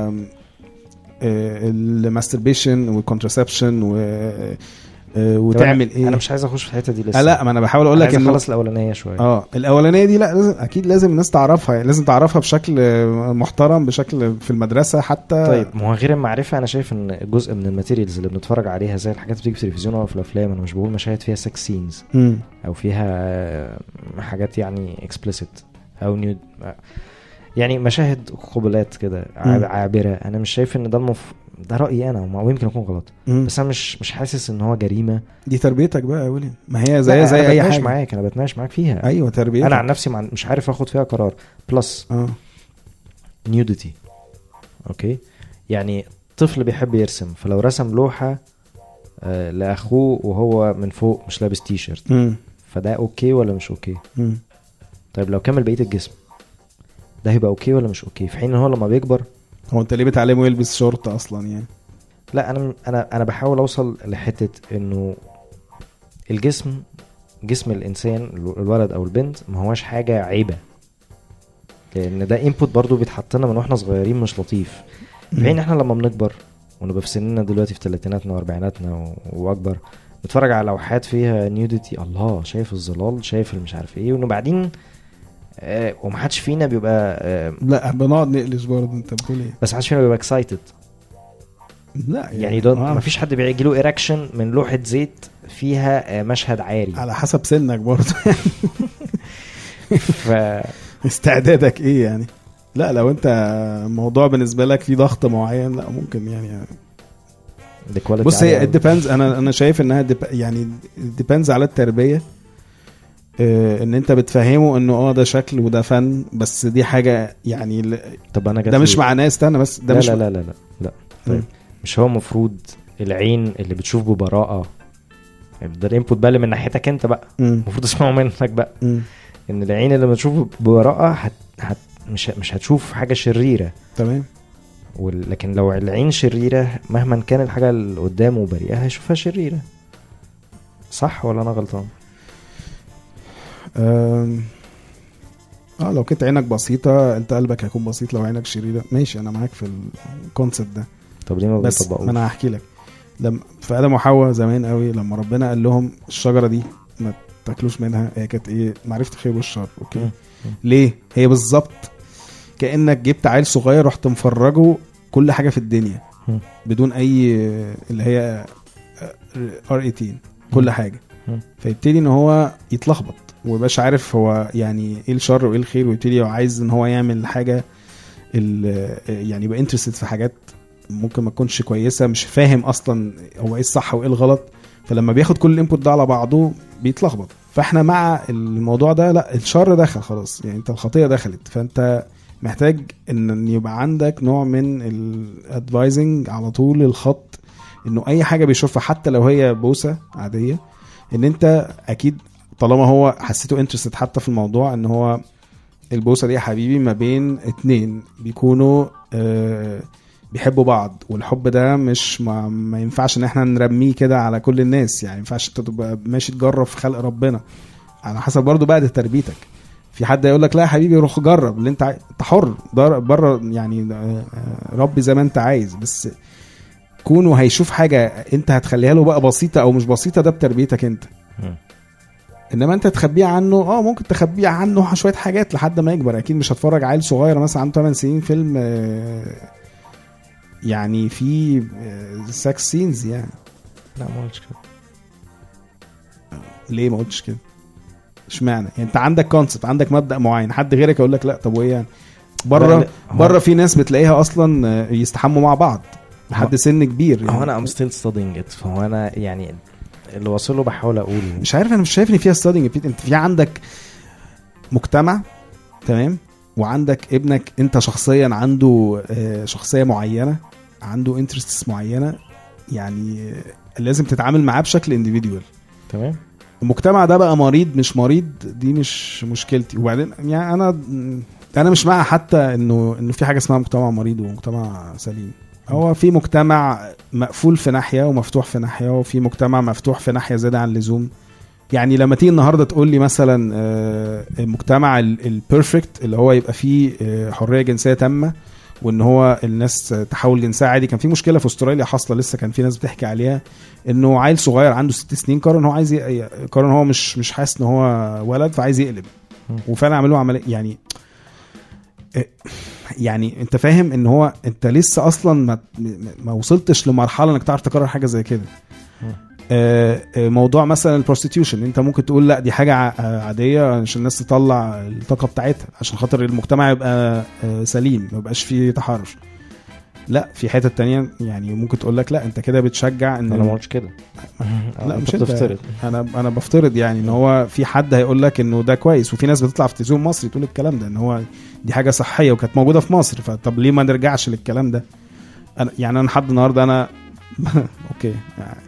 الماستربيشن والكونترسبشن و آه، وتعمل ايه انا مش عايز اخش في الحته دي لسه آه لا ما انا بحاول اقول أنا لك عايز انه اخلص الاولانيه شويه اه الاولانيه دي لا لازم اكيد لازم الناس تعرفها يعني لازم تعرفها بشكل محترم بشكل في المدرسه حتى طيب ما هو غير المعرفه انا شايف ان جزء من الماتيريالز اللي بنتفرج عليها زي الحاجات اللي بتيجي في التلفزيون او في الافلام انا مش بقول مشاهد فيها سكس سينز مم. او فيها آه، حاجات يعني اكسبليسيت او نيود يعني مشاهد قبلات كده عاب- مم. عابره انا مش شايف ان ده المف... ده رايي انا وما- ويمكن اكون غلط مم. بس انا مش مش حاسس ان هو جريمه دي تربيتك بقى يا ويليام ما هي لا، زي زي أنا اي بتناقش حاجه معاك انا بتناقش معاك فيها ايوه تربيتك انا عن نفسي مع... مش عارف اخد فيها قرار بلس اه نيوديتي اوكي يعني طفل بيحب يرسم فلو رسم لوحه آه لاخوه وهو من فوق مش لابس تي شيرت مم. فده اوكي ولا مش اوكي مم. طيب لو كمل بقيه الجسم ده هيبقى اوكي ولا مش اوكي في حين ان هو لما بيكبر هو انت ليه بتعلمه يلبس شورت اصلا يعني لا انا انا انا بحاول اوصل لحته انه الجسم جسم الانسان الولد او البنت ما هوش حاجه عيبه لان ده انبوت برضو بيتحط لنا من واحنا صغيرين مش لطيف في حين احنا لما بنكبر ونبقى في سننا دلوقتي في ثلاثيناتنا واربعيناتنا و- واكبر نتفرج على لوحات فيها نيوديتي الله شايف الظلال شايف المش عارف ايه وبعدين آه ومحدش فينا بيبقى آه لا بنقعد نقلش برضه انت بتقول ايه بس محدش فينا بيبقى اكسايتد لا يعني ده آه. مفيش حد بيجي له ايركشن من لوحه زيت فيها آه، مشهد عاري على حسب سنك برضه ف استعدادك ايه يعني لا لو انت الموضوع بالنسبه لك فيه ضغط معين لا ممكن يعني the quality بص هي عالية it depends انا انا شايف انها dep- يعني it depends على التربيه آه، ان انت بتفهمه انه اه ده شكل وده فن بس دي حاجه يعني ل- أوي. طب انا جات ده مش لي- معناه استنى بس ده لا مش لا لا لا لا لا طيب مم. مش هو المفروض العين اللي بتشوف ببراءه يعني ده الانبوت بقى اللي من ناحيتك انت بقى مم. المفروض تسمعه منك بقى مم. ان العين اللي بتشوف ببراءه هت... هت... مش مش هتشوف حاجه شريره تمام وال... لكن لو العين شريره مهما كان الحاجه اللي قدامه بريئه هيشوفها شريره صح ولا انا غلطان أم، اه لو كانت عينك بسيطة انت قلبك هيكون بسيط لو عينك شريرة ماشي انا معاك في الكونسيبت ده طب ليه ما بس بيطبقوش ما انا هحكي لك لما في ادم وحواء زمان قوي لما ربنا قال لهم الشجرة دي ما تاكلوش منها هي كانت ايه معرفة الخير والشر اوكي مم. ليه هي بالظبط كانك جبت عيل صغير رحت مفرجه كل حاجة في الدنيا مم. بدون اي اللي هي ار 18 كل حاجة مم. فيبتدي ان هو يتلخبط ويبقاش عارف هو يعني ايه الشر وايه الخير ويبتدي يبقى عايز ان هو يعمل حاجه ال- يعني يبقى انترستد في حاجات ممكن ما تكونش كويسه مش فاهم اصلا هو ايه الصح وايه الغلط فلما بياخد كل الانبوت ده على بعضه بيتلخبط فاحنا مع الموضوع ده لا الشر دخل خلاص يعني انت الخطيه دخلت فانت محتاج ان يبقى عندك نوع من الادفايزنج على طول الخط انه اي حاجه بيشوفها حتى لو هي بوسه عاديه ان انت اكيد طالما هو حسيته انترستد حتى في الموضوع ان هو البوسه دي يا حبيبي ما بين اتنين بيكونوا آه بيحبوا بعض والحب ده مش ما, ما ينفعش ان احنا نرميه كده على كل الناس يعني ما ينفعش انت تبقى ماشي تجرب في خلق ربنا على حسب برضو بقى ده تربيتك في حد يقول لك لا يا حبيبي روح جرب اللي انت عاي... انت حر بره يعني آه، آه، ربي زي ما انت عايز بس كونه هيشوف حاجه انت هتخليها له بقى بسيطه او مش بسيطه ده بتربيتك انت مم. انما انت تخبيه عنه اه ممكن تخبيه عنه شويه حاجات لحد ما يكبر اكيد مش هتفرج عيل صغير مثلا عنده 8 سنين فيلم آه، يعني في سكس سينز يعني لا ما قلتش كده ليه ما قلتش كده اشمعنى يعني انت عندك كونسبت عندك مبدا معين حد غيرك يقول لك لا طب وايه يعني لا، بره لا، هو- بره في ناس بتلاقيها اصلا آه، يستحموا مع بعض لحد سن كبير يعني. هو انا ام ستيل ستادينج ات فهو انا يعني اللي واصل له بحاول اقول مش عارف انا مش شايف ان فيها ستادنج انت في عندك مجتمع تمام وعندك ابنك انت شخصيا عنده آه، شخصيه معينه عنده انترستس معينه يعني آه، لازم تتعامل معاه بشكل انديفيدوال تمام المجتمع ده بقى مريض مش مريض دي مش مشكلتي وبعدين يعني انا انا مش مع حتى انه انه في حاجه اسمها مجتمع مريض ومجتمع سليم هو في مجتمع مقفول في ناحيه ومفتوح في ناحيه وفي مجتمع مفتوح في ناحيه زياده عن اللزوم يعني لما تيجي النهارده تقول لي مثلا آه، المجتمع البيرفكت اللي هو يبقى فيه آه، حريه جنسيه تامه وان هو الناس تحول جنسها عادي كان في مشكله في استراليا حاصله لسه كان في ناس بتحكي عليها انه عيل صغير عنده ست سنين قرر ان هو عايز ي- قرر ان هو مش مش حاسس ان هو ولد فعايز يقلب مم. وفعلا عملوا عمليه يعني إيه، يعني انت فاهم ان هو انت لسه اصلا ما, ما وصلتش لمرحله انك تعرف تكرر حاجه زي كده مم. آه، آه، موضوع مثلا البروستيتيوشن انت ممكن تقول لا دي حاجه ع- آه، عاديه عشان الناس تطلع الطاقه بتاعتها عشان خاطر المجتمع يبقى آه، سليم ما يبقاش فيه تحرش لا في حته تانية يعني ممكن تقول لك لا انت كده بتشجع ان انا ما قلتش كده لا أنت مش انت بتفترض انا انا بفترض يعني ان هو في حد هيقول لك انه ده كويس وفي ناس بتطلع في تلفزيون مصري تقول الكلام ده ان هو دي حاجه صحيه وكانت موجوده في مصر فطب ليه ما نرجعش للكلام ده أنا يعني انا لحد النهارده انا اوكي يعني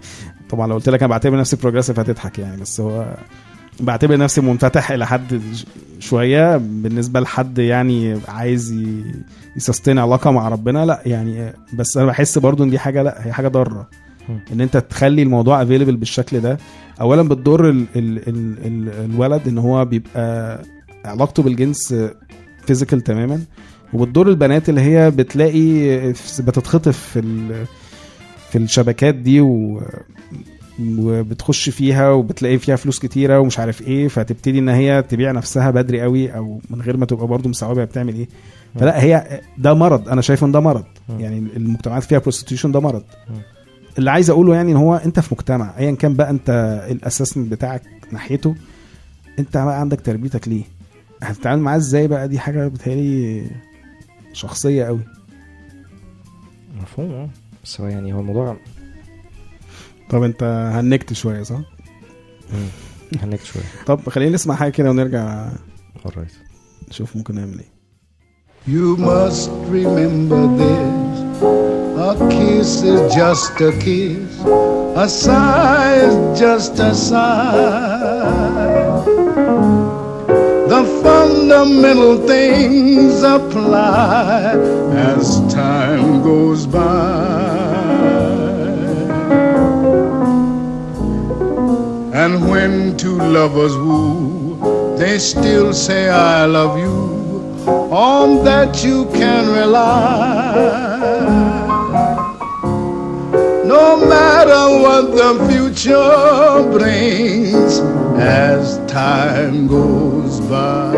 طبعا لو قلت لك انا بعتبر نفسي بروجريسيف هتضحك يعني بس هو بعتبر نفسي منفتح الى حد ش- شويه بالنسبه لحد يعني عايز ي- يسستين علاقه مع ربنا لا يعني بس انا بحس برضو ان دي حاجه لا هي حاجه ضاره مم. ان انت تخلي الموضوع افيلبل بالشكل ده اولا بتضر ال ال ال ال الولد ان هو بيبقى علاقته بالجنس فيزيكال تماما وبتضر البنات اللي هي بتلاقي بتتخطف في ال- في الشبكات دي و وبتخش فيها وبتلاقي فيها فلوس كتيره ومش عارف ايه فتبتدي ان هي تبيع نفسها بدري قوي او من غير ما تبقى برضه مستوعبه هي بتعمل ايه فلا هي ده مرض انا شايف ان ده مرض مم. يعني المجتمعات فيها بروستيوشن ده مرض مم. اللي عايز اقوله يعني ان هو انت في مجتمع ايا كان بقى انت الاساسن بتاعك ناحيته انت بقى عندك تربيتك ليه هتتعامل معاه ازاي بقى دي حاجه بتهيألي شخصيه قوي مفهوم اه بس هو يعني هو الموضوع طب انت هنكت شويه صح هنكت شويه طب خلينا نسمع حاجه كده ونرجع alright نشوف ممكن نعمل ايه You must remember this. A kiss is just a kiss. A sigh is just a sigh. The fundamental things apply as time goes by. And when two lovers woo, they still say I love you on that you can rely. No matter what the future brings as time goes by.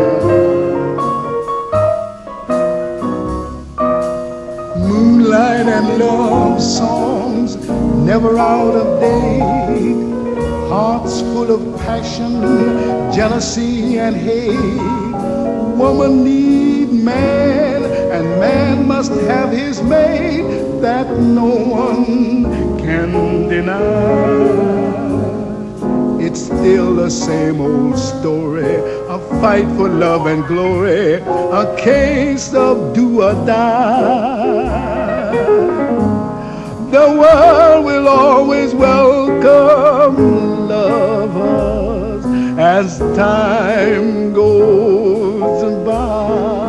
Moonlight and love songs never out of date. Hearts full of passion, jealousy, and hate. Woman need man, and man must have his mate that no one can deny. It's still the same old story, a fight for love and glory, a case of do or die. The world will always welcome lovers as time goes by.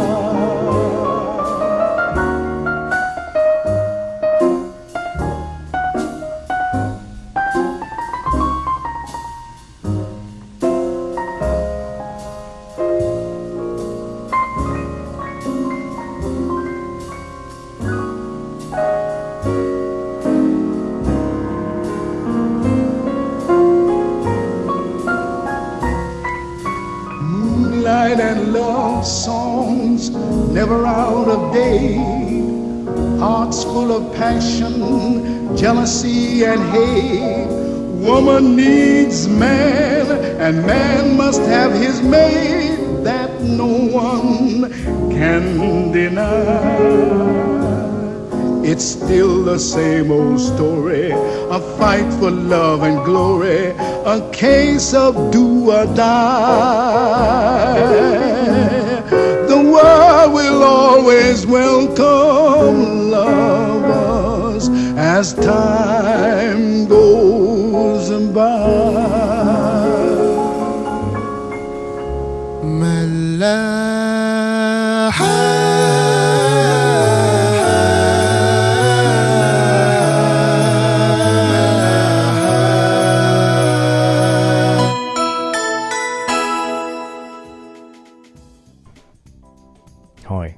Moonlight and love songs never out of date. Hearts full of passion, jealousy, and hate. Woman needs man, and man must have his mate that no one can deny. It's still the same old story, a fight for love and glory, a case of do or die. The world will always welcome lovers as time goes by. هاي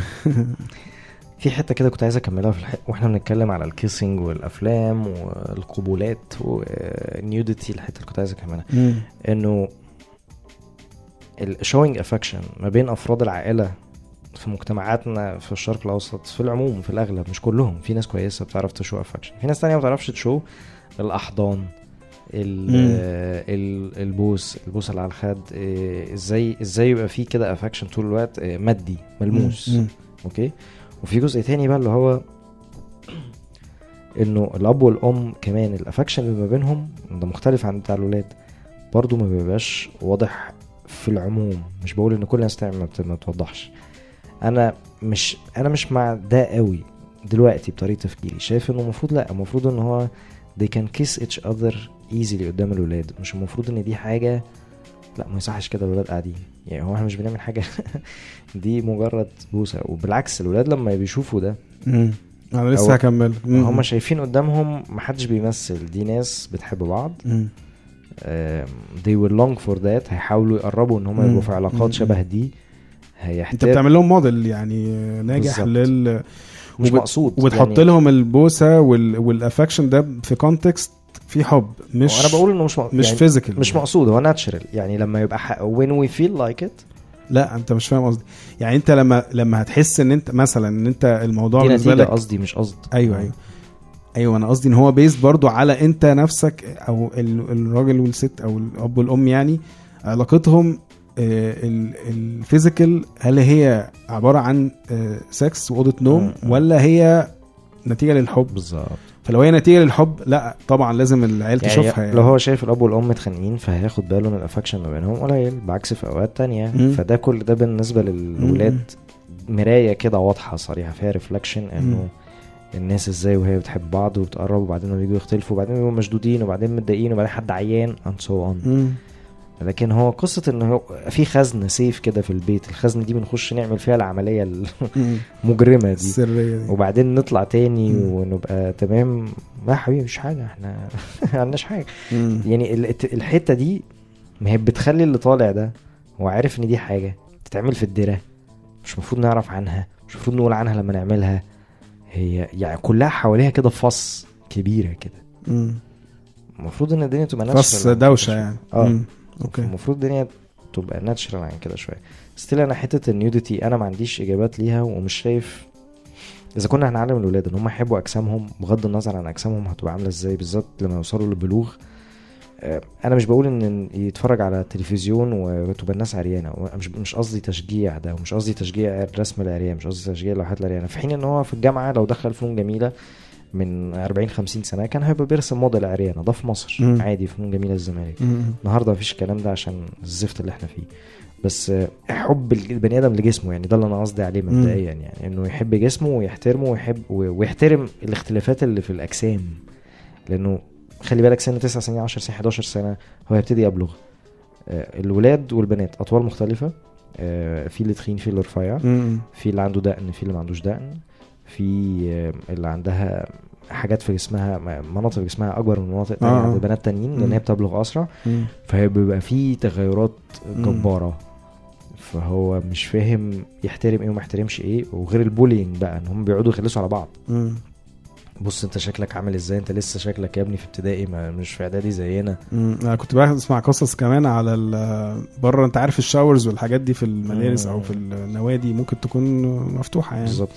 في حته كده كنت عايز اكملها في الح... واحنا بنتكلم على الكيسنج والافلام والقبولات والنيوديتي الحته اللي كنت عايز اكملها انه الشوينج افكشن ما بين افراد العائله في مجتمعاتنا في الشرق الاوسط في العموم في الاغلب مش كلهم في ناس كويسه بتعرف تشو افكشن في ناس تانية ما بتعرفش تشو الاحضان ال- مم. ال- البوس البوس اللي على الخد إيه، ازاي ازاي يبقى في كده افكشن طول الوقت إيه، مادي ملموس مم. اوكي وفي جزء تاني بقى اللي هو انه الاب والام كمان الافكشن اللي ما بينهم ده مختلف عن بتاع الولاد برضو ما بيبقاش واضح في العموم مش بقول ان كل الناس تعمل ما بت- ما توضحش انا مش انا مش مع ده قوي دلوقتي بطريقه تفكيري شايف انه المفروض لا المفروض ان هو they can kiss each other easily قدام الولاد مش المفروض ان دي حاجه لا ما يصحش كده الولاد قاعدين يعني هو احنا مش بنعمل حاجه دي مجرد بوسه وبالعكس الولاد لما بيشوفوا ده مم. انا لسه أو- هكمل مم. هم شايفين قدامهم محدش بيمثل دي ناس بتحب بعض مم. آم، they will long for that هيحاولوا يقربوا ان هم مم. يبقوا في علاقات مم. شبه دي انت هيحتاج بتعمل لهم موديل يعني ناجح بالظبط. لل مش وبت- مقصود وبتحط يعني لهم البوسه وال... والافكشن ده في كونتكست في حب مش وانا بقول انه مش مق... مش يعني فيزيكال مش مقصود هو ناتشرال يعني لما يبقى ح... when we feel like it لا انت مش فاهم قصدي يعني انت لما لما هتحس ان انت مثلا ان انت الموضوع دي بالنسبه نتيجه لك قصدي مش قصد ايوه ايوه ايوه انا قصدي ان هو بيز برضو على انت نفسك او ال- الراجل والست او الاب والام يعني علاقتهم الفيزيكال هل هي عباره عن آه، سكس واوضه نوم مم. ولا هي نتيجه للحب بالظبط فلو هي نتيجه للحب لا طبعا لازم العيال يعني تشوفها يعني لو هو شايف الاب والام متخانقين فهياخد باله ان الافكشن ما بينهم قليل بعكس في اوقات تانية مم. فده كل ده بالنسبه للولاد مرايه كده واضحه صريحه فيها ريفلكشن انه الناس ازاي وهي بتحب بعض وبتقرب وبعدين لما بيجوا يختلفوا وبعدين بيبقوا مشدودين وبعدين متضايقين وبعدين حد عيان and so on مم. لكن هو قصه ان هو في خزنه سيف كده في البيت الخزنه دي بنخش نعمل فيها العمليه مم. المجرمه دي السريه دي وبعدين نطلع تاني مم. ونبقى تمام لا يا حبيبي مش حاجه احنا ما عندناش حاجه مم. يعني ال- الحته دي ما هي بتخلي اللي طالع ده هو عارف ان دي حاجه تتعمل في الدره مش المفروض نعرف عنها مش المفروض نقول عنها لما نعملها هي يعني كلها حواليها كده فص كبيره كده مم. المفروض ان الدنيا تبقى فص natural عن دوشه كده يعني اه. مم. اوكي المفروض الدنيا تبقى ناتشرال عن كده شويه ستيل انا حته النيوديتي انا ما عنديش اجابات ليها ومش شايف اذا كنا هنعلم الولاد ان هم يحبوا اجسامهم بغض النظر عن اجسامهم هتبقى عامله ازاي بالذات لما يوصلوا للبلوغ آه، انا مش بقول ان يتفرج على التلفزيون وتبقى الناس عريانه مش مش قصدي تشجيع ده ومش قصدي تشجيع الرسم العريان مش قصدي تشجيع اللوحات العريانه في حين ان هو في الجامعه لو دخل فنون جميله من 40 50 سنه كان هيبقى بيرسم موديل عريانه ده في مصر مم. عادي فنون جميله الزمالك مم. النهارده مفيش الكلام ده عشان الزفت اللي احنا فيه بس آه، حب البني ادم لجسمه يعني ده اللي انا قصدي عليه مم. مبدئيا يعني انه يحب جسمه ويحترمه ويحب و- ويحترم الاختلافات اللي في الاجسام لانه خلي بالك سن 9 سنين 10 سنين 11 سنه هو هيبتدي يبلغ آه، الولاد والبنات اطوال مختلفه آه، في اللي تخين في اللي رفيع مم. في اللي عنده دقن في اللي ما عندوش دقن في آه، اللي عندها حاجات في جسمها م- مناطق في جسمها اكبر من مناطق تانية آه. عند بنات تانيين لان مم. هي بتبلغ اسرع مم. فبيبقى في تغيرات مم. جباره فهو مش فاهم يحترم ايه وما يحترمش ايه وغير البولينج بقى ان هم بيقعدوا يخلصوا على بعض مم. بص انت شكلك عامل ازاي انت لسه شكلك يا ابني في ابتدائي ما مش في اعدادي زينا مم. انا كنت بسمع قصص كمان على ال- بره انت عارف الشاورز والحاجات دي في المدارس او في النوادي ممكن تكون مفتوحه يعني بالظبط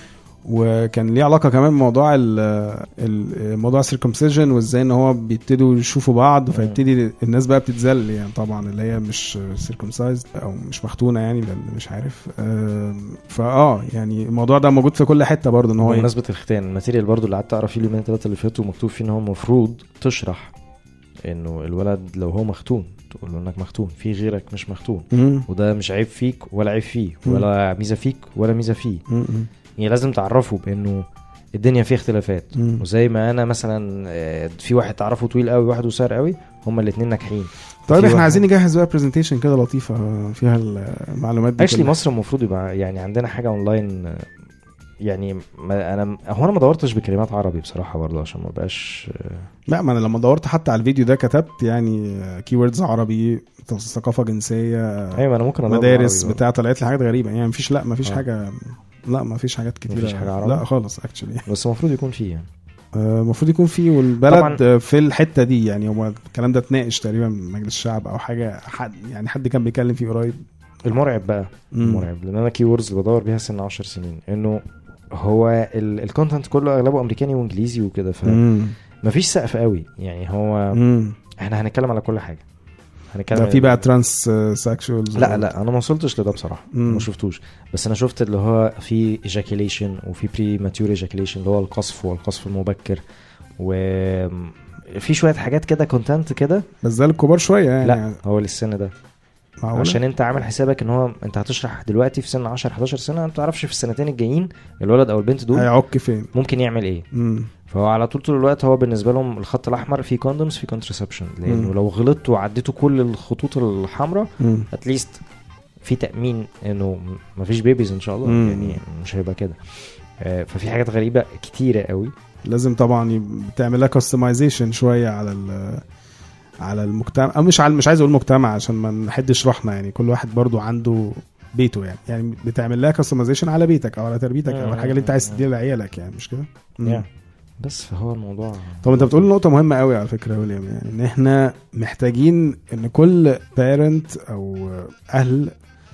وكان ليه علاقه كمان بموضوع ال- ال- موضوع السيركمسيجن وازاي ان هو بيبتدوا يشوفوا بعض مم. فيبتدي الناس بقى بتتذل يعني طبعا اللي هي مش سيركمسايزد او مش مختونه يعني للي مش عارف آم، فاه يعني الموضوع ده موجود في كل حته برضه ان هو بمناسبه الختان الماتيريال برضو اللي قعدت اقرا فيه اليومين ثلاثه اللي فاتوا مكتوب فيه ان هو المفروض تشرح انه الولد لو هو مختون تقول له انك مختون في غيرك مش مختون مم. وده مش عيب فيك ولا عيب فيه مم. ولا ميزه فيك ولا ميزه فيه مم. يعني لازم تعرفه بانه الدنيا فيها اختلافات مم. وزي ما انا مثلا آه، في واحد تعرفه طويل قوي وواحد قصير قوي هما الاثنين ناجحين طيب في احنا واحد- عايزين نجهز بقى برزنتيشن كده لطيفه فيها المعلومات دي اكشلي كلها. مصر المفروض يبقى يعني عندنا حاجه اونلاين آه، يعني ما انا هو انا ما دورتش بكلمات عربي بصراحه برضه عشان ما بقاش آه، لا ما انا لما دورت حتى على الفيديو ده كتبت يعني كيوردز عربي ثقافه جنسيه ايوه ما انا ممكن أدور مدارس بالعربي بتاع طلعت لي حاجات غريبه يعني مفيش لا مفيش آه. حاجه لا مفيش حاجات كتيره مفيش حاجة عربي؟ لا خالص اكشلي برضه. بس المفروض يكون فيه يعني المفروض يكون في والبلد طبعاً. في الحته دي يعني هو الكلام ده اتناقش تقريبا من مجلس الشعب او حاجه حد يعني حد كان بيتكلم فيه قريب المرعب بقى مم. المرعب لان انا كي ووردز اللي بدور بيها سن 10 سنين انه هو الكونتنت كله اغلبه امريكاني وانجليزي وكده مم. فمفيش سقف قوي يعني هو مم. احنا هنتكلم على كل حاجه هنتكلم ده في بقى ترانس ساكشوالز لا لا انا ما وصلتش لده بصراحه مم. ما شفتوش بس انا شفت اللي هو في ايجاكيليشن وفي بري ماتيور ايجاكيليشن اللي هو القصف والقصف المبكر و في شويه حاجات كده كونتنت كده بس ده الكبار شويه يعني لا هو للسن ده معقولة؟ عشان انت عامل حسابك ان هو انت هتشرح دلوقتي في سن 10 11 سنه انت ما تعرفش في السنتين الجايين الولد او البنت دول هيعك فين ممكن يعمل ايه مم. فهو على طول طول الوقت هو بالنسبه لهم الخط الاحمر في كوندومز في كونترسبشن لانه مم. لو غلطت وعديتوا كل الخطوط الحمراء مم. اتليست في تامين انه مفيش بيبيز ان شاء الله مم. يعني مش هيبقى كده آه، ففي حاجات غريبه كتيره قوي لازم طبعا يب- تعمل لها كاستمايزيشن شويه على ال على المجتمع او مش على مش عايز اقول مجتمع عشان ما نحدش روحنا يعني كل واحد برضو عنده بيته يعني يعني بتعمل لها كاستمايزيشن على بيتك او على تربيتك او مم. الحاجه اللي انت عايز تديها لعيالك يعني مش كده؟ مم. Yeah. بس فهو الموضوع طب انت بتقول نقطة مهمة قوي على فكرة يا ويليام يعني ان احنا محتاجين ان كل بارنت او اهل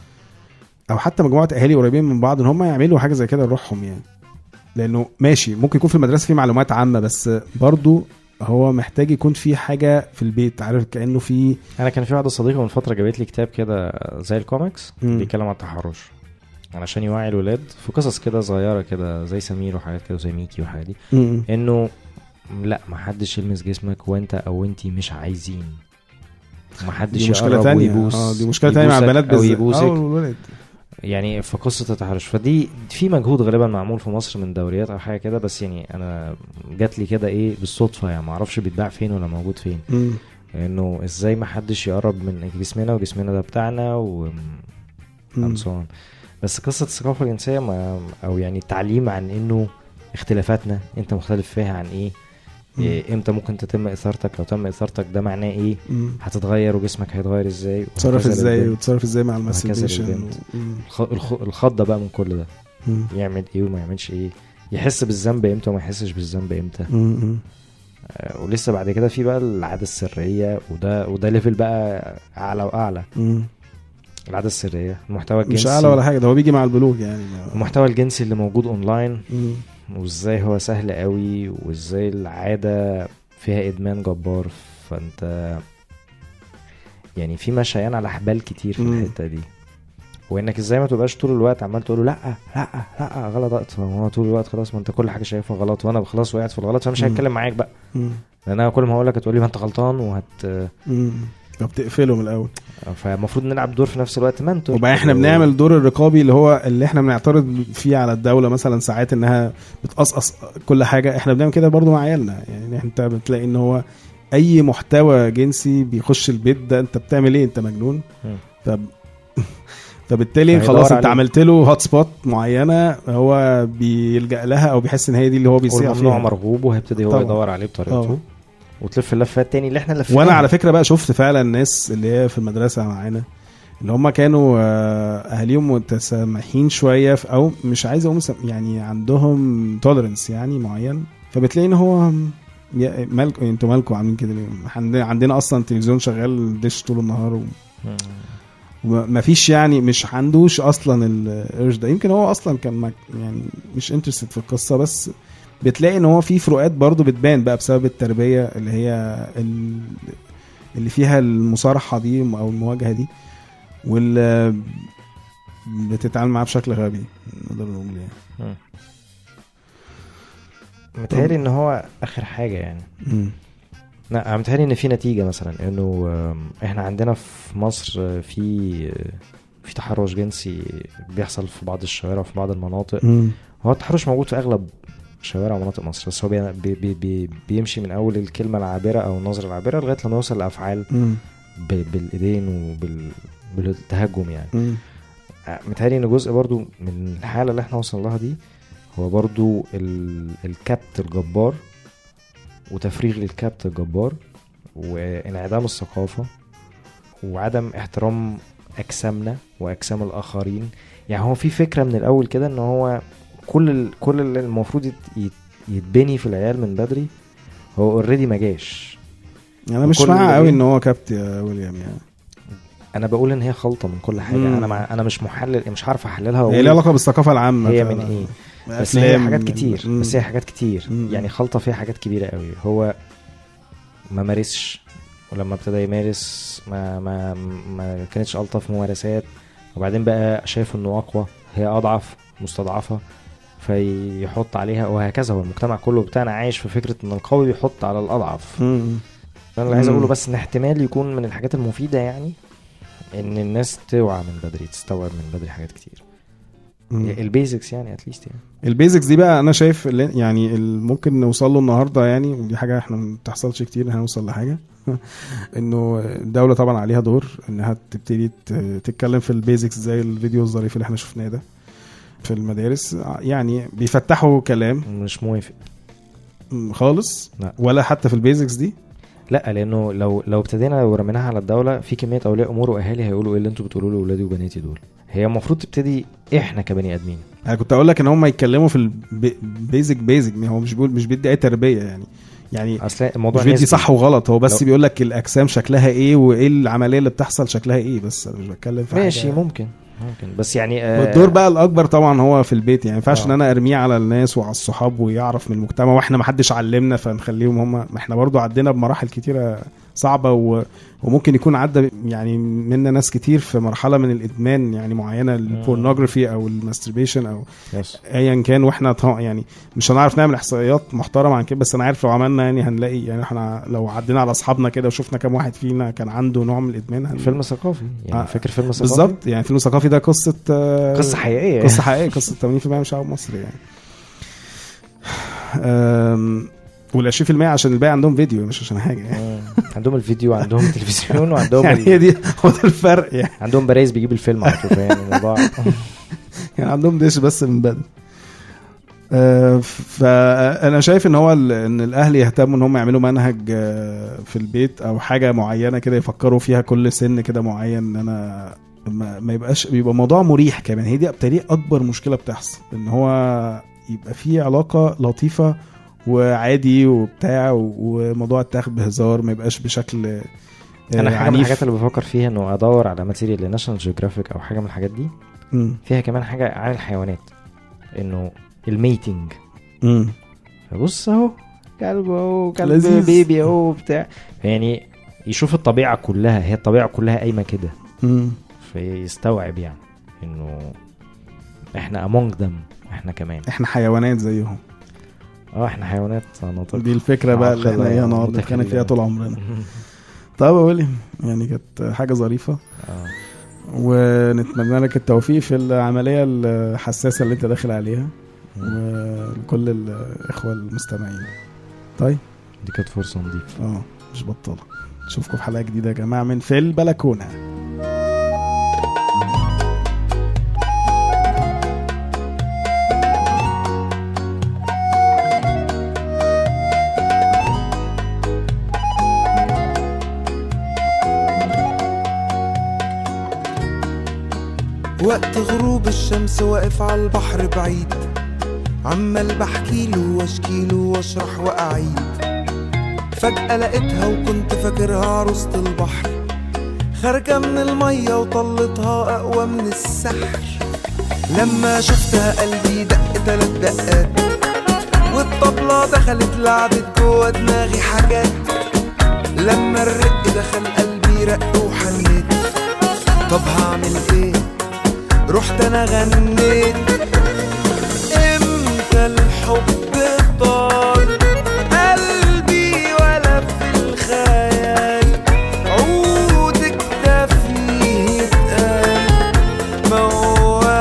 او حتى مجموعة اهالي قريبين من بعض ان هم يعملوا حاجة زي كده لروحهم يعني لانه ماشي ممكن يكون في المدرسة في معلومات عامة بس برضو هو محتاج يكون في حاجة في البيت عارف كأنه في انا كان في واحده صديقه من فتره جابت لي كتاب كده زي الكوميكس مم. بيتكلم عن التحرش علشان يوعي الولاد في قصص كده صغيره كده زي سمير وحاجات كده زي ميكي والحاجات دي انه لا ما حدش يلمس جسمك وانت او انتي مش عايزين ما حدش دي مشكلة يقرب تانية ويبوس اه دي مشكلة تانية مع يبوسك البنات او بالذات يبوسك اه الولاد. يعني في قصه التحرش فدي في مجهود غالبا معمول في مصر من دوريات او حاجه كده بس يعني انا جات لي كده ايه بالصدفه يعني ما اعرفش بيتباع فين ولا موجود فين مم. انه ازاي ما حدش يقرب من جسمنا وجسمنا ده بتاعنا و مم. and so on. بس قصه الثقافه الجنسيه ما او يعني التعليم عن انه اختلافاتنا انت مختلف فيها عن ايه مم. إيه امتى ممكن تتم اثارتك لو تم اثارتك ده معناه ايه مم. هتتغير وجسمك هيتغير ازاي تصرف وهكذا ازاي للبنت. وتصرف ازاي مع وهكذا الماستربيشن للبنت. مم. الخ- الخ- الخضه بقى من كل ده مم. يعمل ايه وما يعملش ايه يحس بالذنب امتى وما يحسش بالذنب امتى مم. آه، ولسه بعد كده في بقى العاده السريه وده وده ليفل بقى اعلى واعلى مم. العاده السريه المحتوى الجنسي مش اعلى ولا حاجه ده هو بيجي مع البلوغ يعني ما- المحتوى الجنسي اللي موجود اونلاين مم. وازاي هو سهل قوي وازاي العاده فيها ادمان جبار فانت يعني في مشيان على حبال كتير في مم. الحته دي وانك ازاي ما تبقاش طول الوقت عمال تقول له لا لا لا غلط هو طول الوقت خلاص ما انت كل حاجه شايفها غلط وانا خلاص وقعت في الغلط فمش مم. هتكلم معاك بقى مم. لان انا كل ما هقول لك هتقول لي ما انت غلطان وهت مم. طب تقفله من الاول فالمفروض نلعب دور في نفس الوقت منتور وبقى احنا بنعمل دور الرقابي اللي هو اللي احنا بنعترض فيه على الدوله مثلا ساعات انها بتقصقص كل حاجه احنا بنعمل كده برضو مع عيالنا يعني انت بتلاقي ان هو اي محتوى جنسي بيخش البيت ده انت بتعمل ايه انت مجنون مم. طب فبالتالي هيدور خلاص انت عليه. عملت له هوت سبوت معينه هو بيلجا لها او بيحس ان هي دي اللي هو بيصيع والممنوع فيها مرغوب وهيبتدي هو طبعا. يدور عليه اه. بطريقته وتلف اللفه التاني اللي احنا لفيناها وانا على فكره بقى شفت فعلا ناس اللي هي في المدرسه معانا اللي هم كانوا آه، اهاليهم متسامحين شويه في او مش عايز اقول مسام- يعني عندهم توليرنس يعني معين فبتلاقي ان هو يا- مالكم انتوا مالكم عاملين كده ليه؟ عندنا عندنا اصلا تلفزيون شغال دش طول النهار و... مم. وما فيش يعني مش عندوش اصلا الارج ده يمكن هو اصلا كان مك- يعني مش انترستد في القصه بس بتلاقي ان هو في فروقات برضو بتبان بقى بسبب التربيه اللي هي ال- اللي فيها المصارحه دي او المواجهه دي واللي بتتعامل معاه بشكل غبي نقدر نقول يعني متهيألي ان هو اخر حاجه يعني مم. لا أنا متهيألي ان في نتيجه مثلا انه آم، احنا عندنا في مصر آه، في آه، في تحرش جنسي بيحصل في بعض الشوارع وفي بعض المناطق مم. هو التحرش موجود في اغلب شوارع ومناطق مصر بس هو بي بي بي بيمشي من اول الكلمه العابره او النظره العابره لغايه لما يوصل لافعال مم. ب- بالايدين وبال بالتهجم يعني مم. متهيألي ان جزء برضو من الحاله اللي احنا وصلنا لها دي هو برضو ال- الكبت الجبار وتفريغ الكبت الجبار وانعدام الثقافه وعدم احترام اجسامنا واجسام الاخرين يعني هو في فكره من الاول كده ان هو كل ال- كل اللي المفروض يت- يت- يتبني في العيال من بدري هو اوريدي ما جاش انا مش وكل معاه اللي قوي بيه- ان هو كابت يا ويليام يعني انا بقول ان هي خلطه من كل حاجه مم. انا مع انا مش محلل مش عارف احللها هي وأقول ليها علاقه بالثقافه العامه هي ف- من ايه بس هي أفلام، حاجات من- كتير مم. بس هي حاجات كتير مم. يعني خلطه فيها حاجات كبيره قوي هو ما مارسش ولما ابتدى يمارس ما ما ما كانتش الطف ممارسات وبعدين بقى شايف انه اقوى هي اضعف مستضعفه فيحط عليها وهكذا هو المجتمع كله بتاعنا عايش في فكره ان القوي بيحط على الاضعف مم. انا اللي عايز مم. اقوله بس ان احتمال يكون من الحاجات المفيده يعني ان الناس توعى من بدري تستوعب من بدري حاجات كتير مم. البيزكس يعني اتليست يعني البيزكس دي بقى انا شايف اللي يعني ال- ممكن نوصل له النهارده يعني ودي حاجه احنا ما بتحصلش كتير إن هنوصل لحاجه انه الدوله طبعا عليها دور انها تبتدي ت- تتكلم في البيزكس زي الفيديو الظريف اللي احنا شفناه ده في المدارس يعني بيفتحوا كلام مش موافق خالص لا. ولا حتى في البيزكس دي لا لانه لو لو ابتدينا ورميناها على الدوله في كميه اولياء امور واهالي هيقولوا ايه اللي انتوا بتقولوا لاولادي وبناتي دول هي المفروض تبتدي احنا كبني ادمين انا كنت اقول لك ان هم يتكلموا في البيزك بيزك هو مش بيقول مش بيدي اي تربيه يعني يعني اصل الموضوع مش بيدي نسبي. صح وغلط هو بس لو- بيقول لك الاجسام شكلها ايه وايه العمليه اللي بتحصل شكلها ايه بس انا مش بتكلم في ماشي حاجة. ممكن ممكن بس يعني آه، والدور بقى الاكبر طبعا هو في البيت يعني ما ينفعش آه. ان انا ارميه على الناس وعلى الصحاب ويعرف من المجتمع واحنا ما حدش علمنا فنخليهم هم ما احنا برضو عدينا بمراحل كتيره صعبه و... وممكن يكون عدى يعني منا ناس كتير في مرحله من الادمان يعني معينه البورنوجرافي او الماستربيشن او يس ايا كان واحنا طا- يعني مش هنعرف نعمل احصائيات محترمه عن كده بس انا عارف لو عملنا يعني هنلاقي يعني احنا لو عدينا على اصحابنا كده وشفنا كام واحد فينا كان عنده نوع من الادمان هن... فيلم ثقافي يعني آه، فاكر فيلم ثقافي بالظبط يعني فيلم ثقافي ده قصه آه، قصه حقيقيه قصه حقيقيه قصه 80% من شعب مصر يعني أم، وال 20% عشان الباقي عندهم فيديو مش عشان حاجه يعني, آه، عندهم الفيديو عندهم التلفزيون وعندهم يعني ال... هي دي هو ده الفرق يعني. عندهم برايز بيجيب الفيلم على طول يعني الموضوع يعني عندهم ديش بس من بدري أه، فانا شايف ان هو ال- ان الاهل يهتموا ان هم يعملوا منهج أه، في البيت او حاجه معينه كده يفكروا فيها كل سن كده معين ان انا ما, ما يبقاش بيبقى موضوع مريح كمان هي دي ابتدي اكبر مشكله بتحصل ان هو يبقى في علاقه لطيفه وعادي وبتاع و- وموضوع اتاخد بهزار ما يبقاش بشكل أه، انا حاجه من عنيف. الحاجات اللي بفكر فيها انه ادور على ماتيريال لناشونال جيوغرافيك او حاجه من الحاجات دي مم. فيها كمان حاجه عن الحيوانات انه الميتنج مم. فبص اهو كلب اهو كلب لذيذ. بيبي اهو بتاع يعني يشوف الطبيعه كلها هي الطبيعه كلها قايمه كده مم. فيستوعب يعني انه احنا among them احنا كمان احنا حيوانات زيهم اه احنا حيوانات ناطقه دي الفكره بقى اللي احنا ايه هنقعد نتخانق فيها طول عمرنا طب يا ويليام يعني كانت حاجه ظريفه اه ونتمنى لك التوفيق في العمليه الحساسه اللي انت داخل عليها وكل الاخوه المستمعين طيب دي كانت فرصه نضيفه اه مش بطاله نشوفكم في حلقه جديده يا جماعه من في البلكونه وقت غروب الشمس واقف على البحر بعيد عمال بحكيله واشكيله واشرح واعيد فجأة لقيتها وكنت فاكرها عروسة البحر خارجة من المية وطلتها أقوى من السحر لما شفتها قلبي دق تلات دقات والطبلة دخلت لعبت جوا دماغي حاجات لما الرق دخل قلبي رق وحنيت طب هعمل ايه رحت انا غنيت امتى الحب طال قلبي ولا في الخيال عودك ده فيه اتقال موال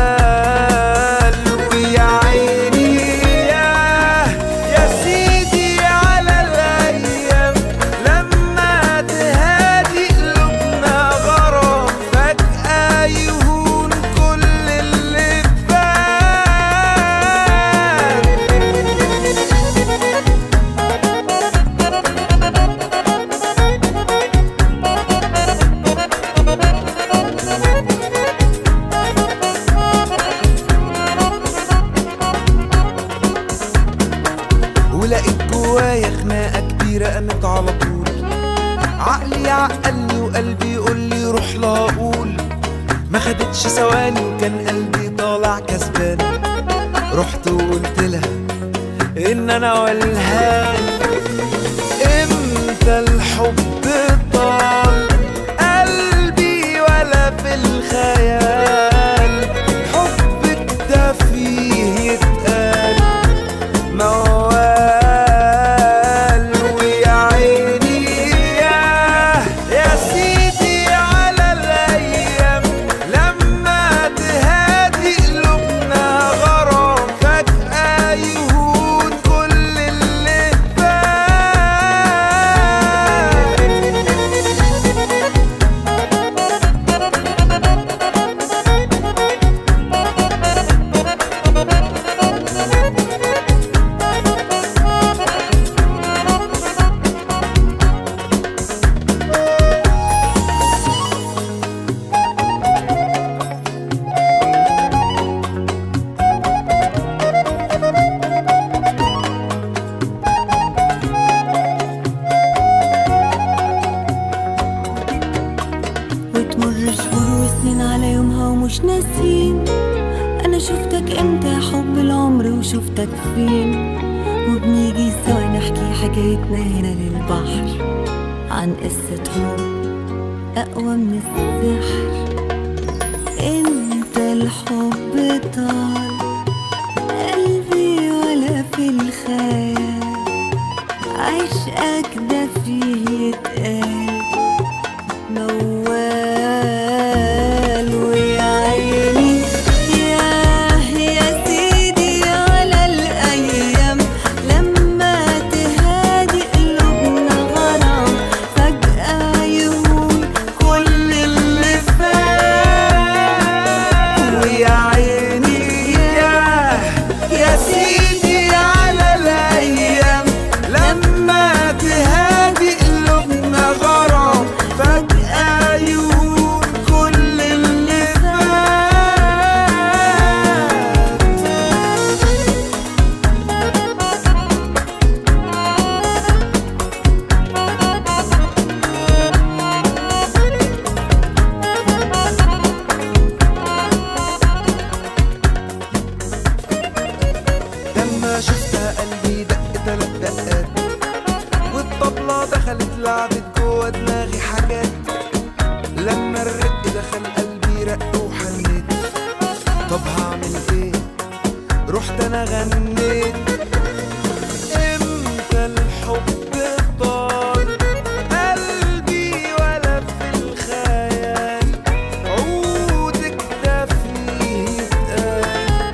ويا عيني يا يا سيدي على الايام لما تهادي قلوبنا غرام فجأة يهون كل اللي فات ولقيت جوايا خناقة كبيرة قامت على طول عقلي يعقلني وقلبي يقول لي روح لا اقول ما خدتش ثواني وكان قلبي طالع كسبان رحت وقلت لها ان انا والهان امتى الحب طال قلبي ولا في الخيال حبك ده فيه يتقال موال ويا عيني يا يا سيدي على ضحكنا على يومها ومش ناسين انا شفتك امتى يا حب العمر وشفتك فين وبنيجي سوا نحكي حكايتنا هنا للبحر عن قصة حب أقوى من السحر انت الحب طال قلبي ولا في الخيال عشقك ده فيه يتقال موال ويا عيني ياه يا سيدي على الأيام لما تهادي قلوبنا غرام فجأة يهون كل اللي فات ويا عيني يا يا سيدي على الايام لما تهادي قلوبنا غرام فجأة يهون كل اللي فات لما شفتها قلبي دق تلات دقات والطبلة دخلت لعبت جوا دماغي حاجات لما الرق دخل قلبي رق وحنيت طب هعمل ايه رحت انا غنيت امتى الحب طال قلبي ولا في الخيال عودك ده فيه اتقال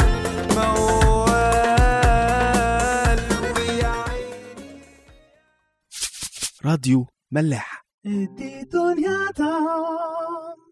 موال ويا عيني راديو ملاح دي دنيا طعم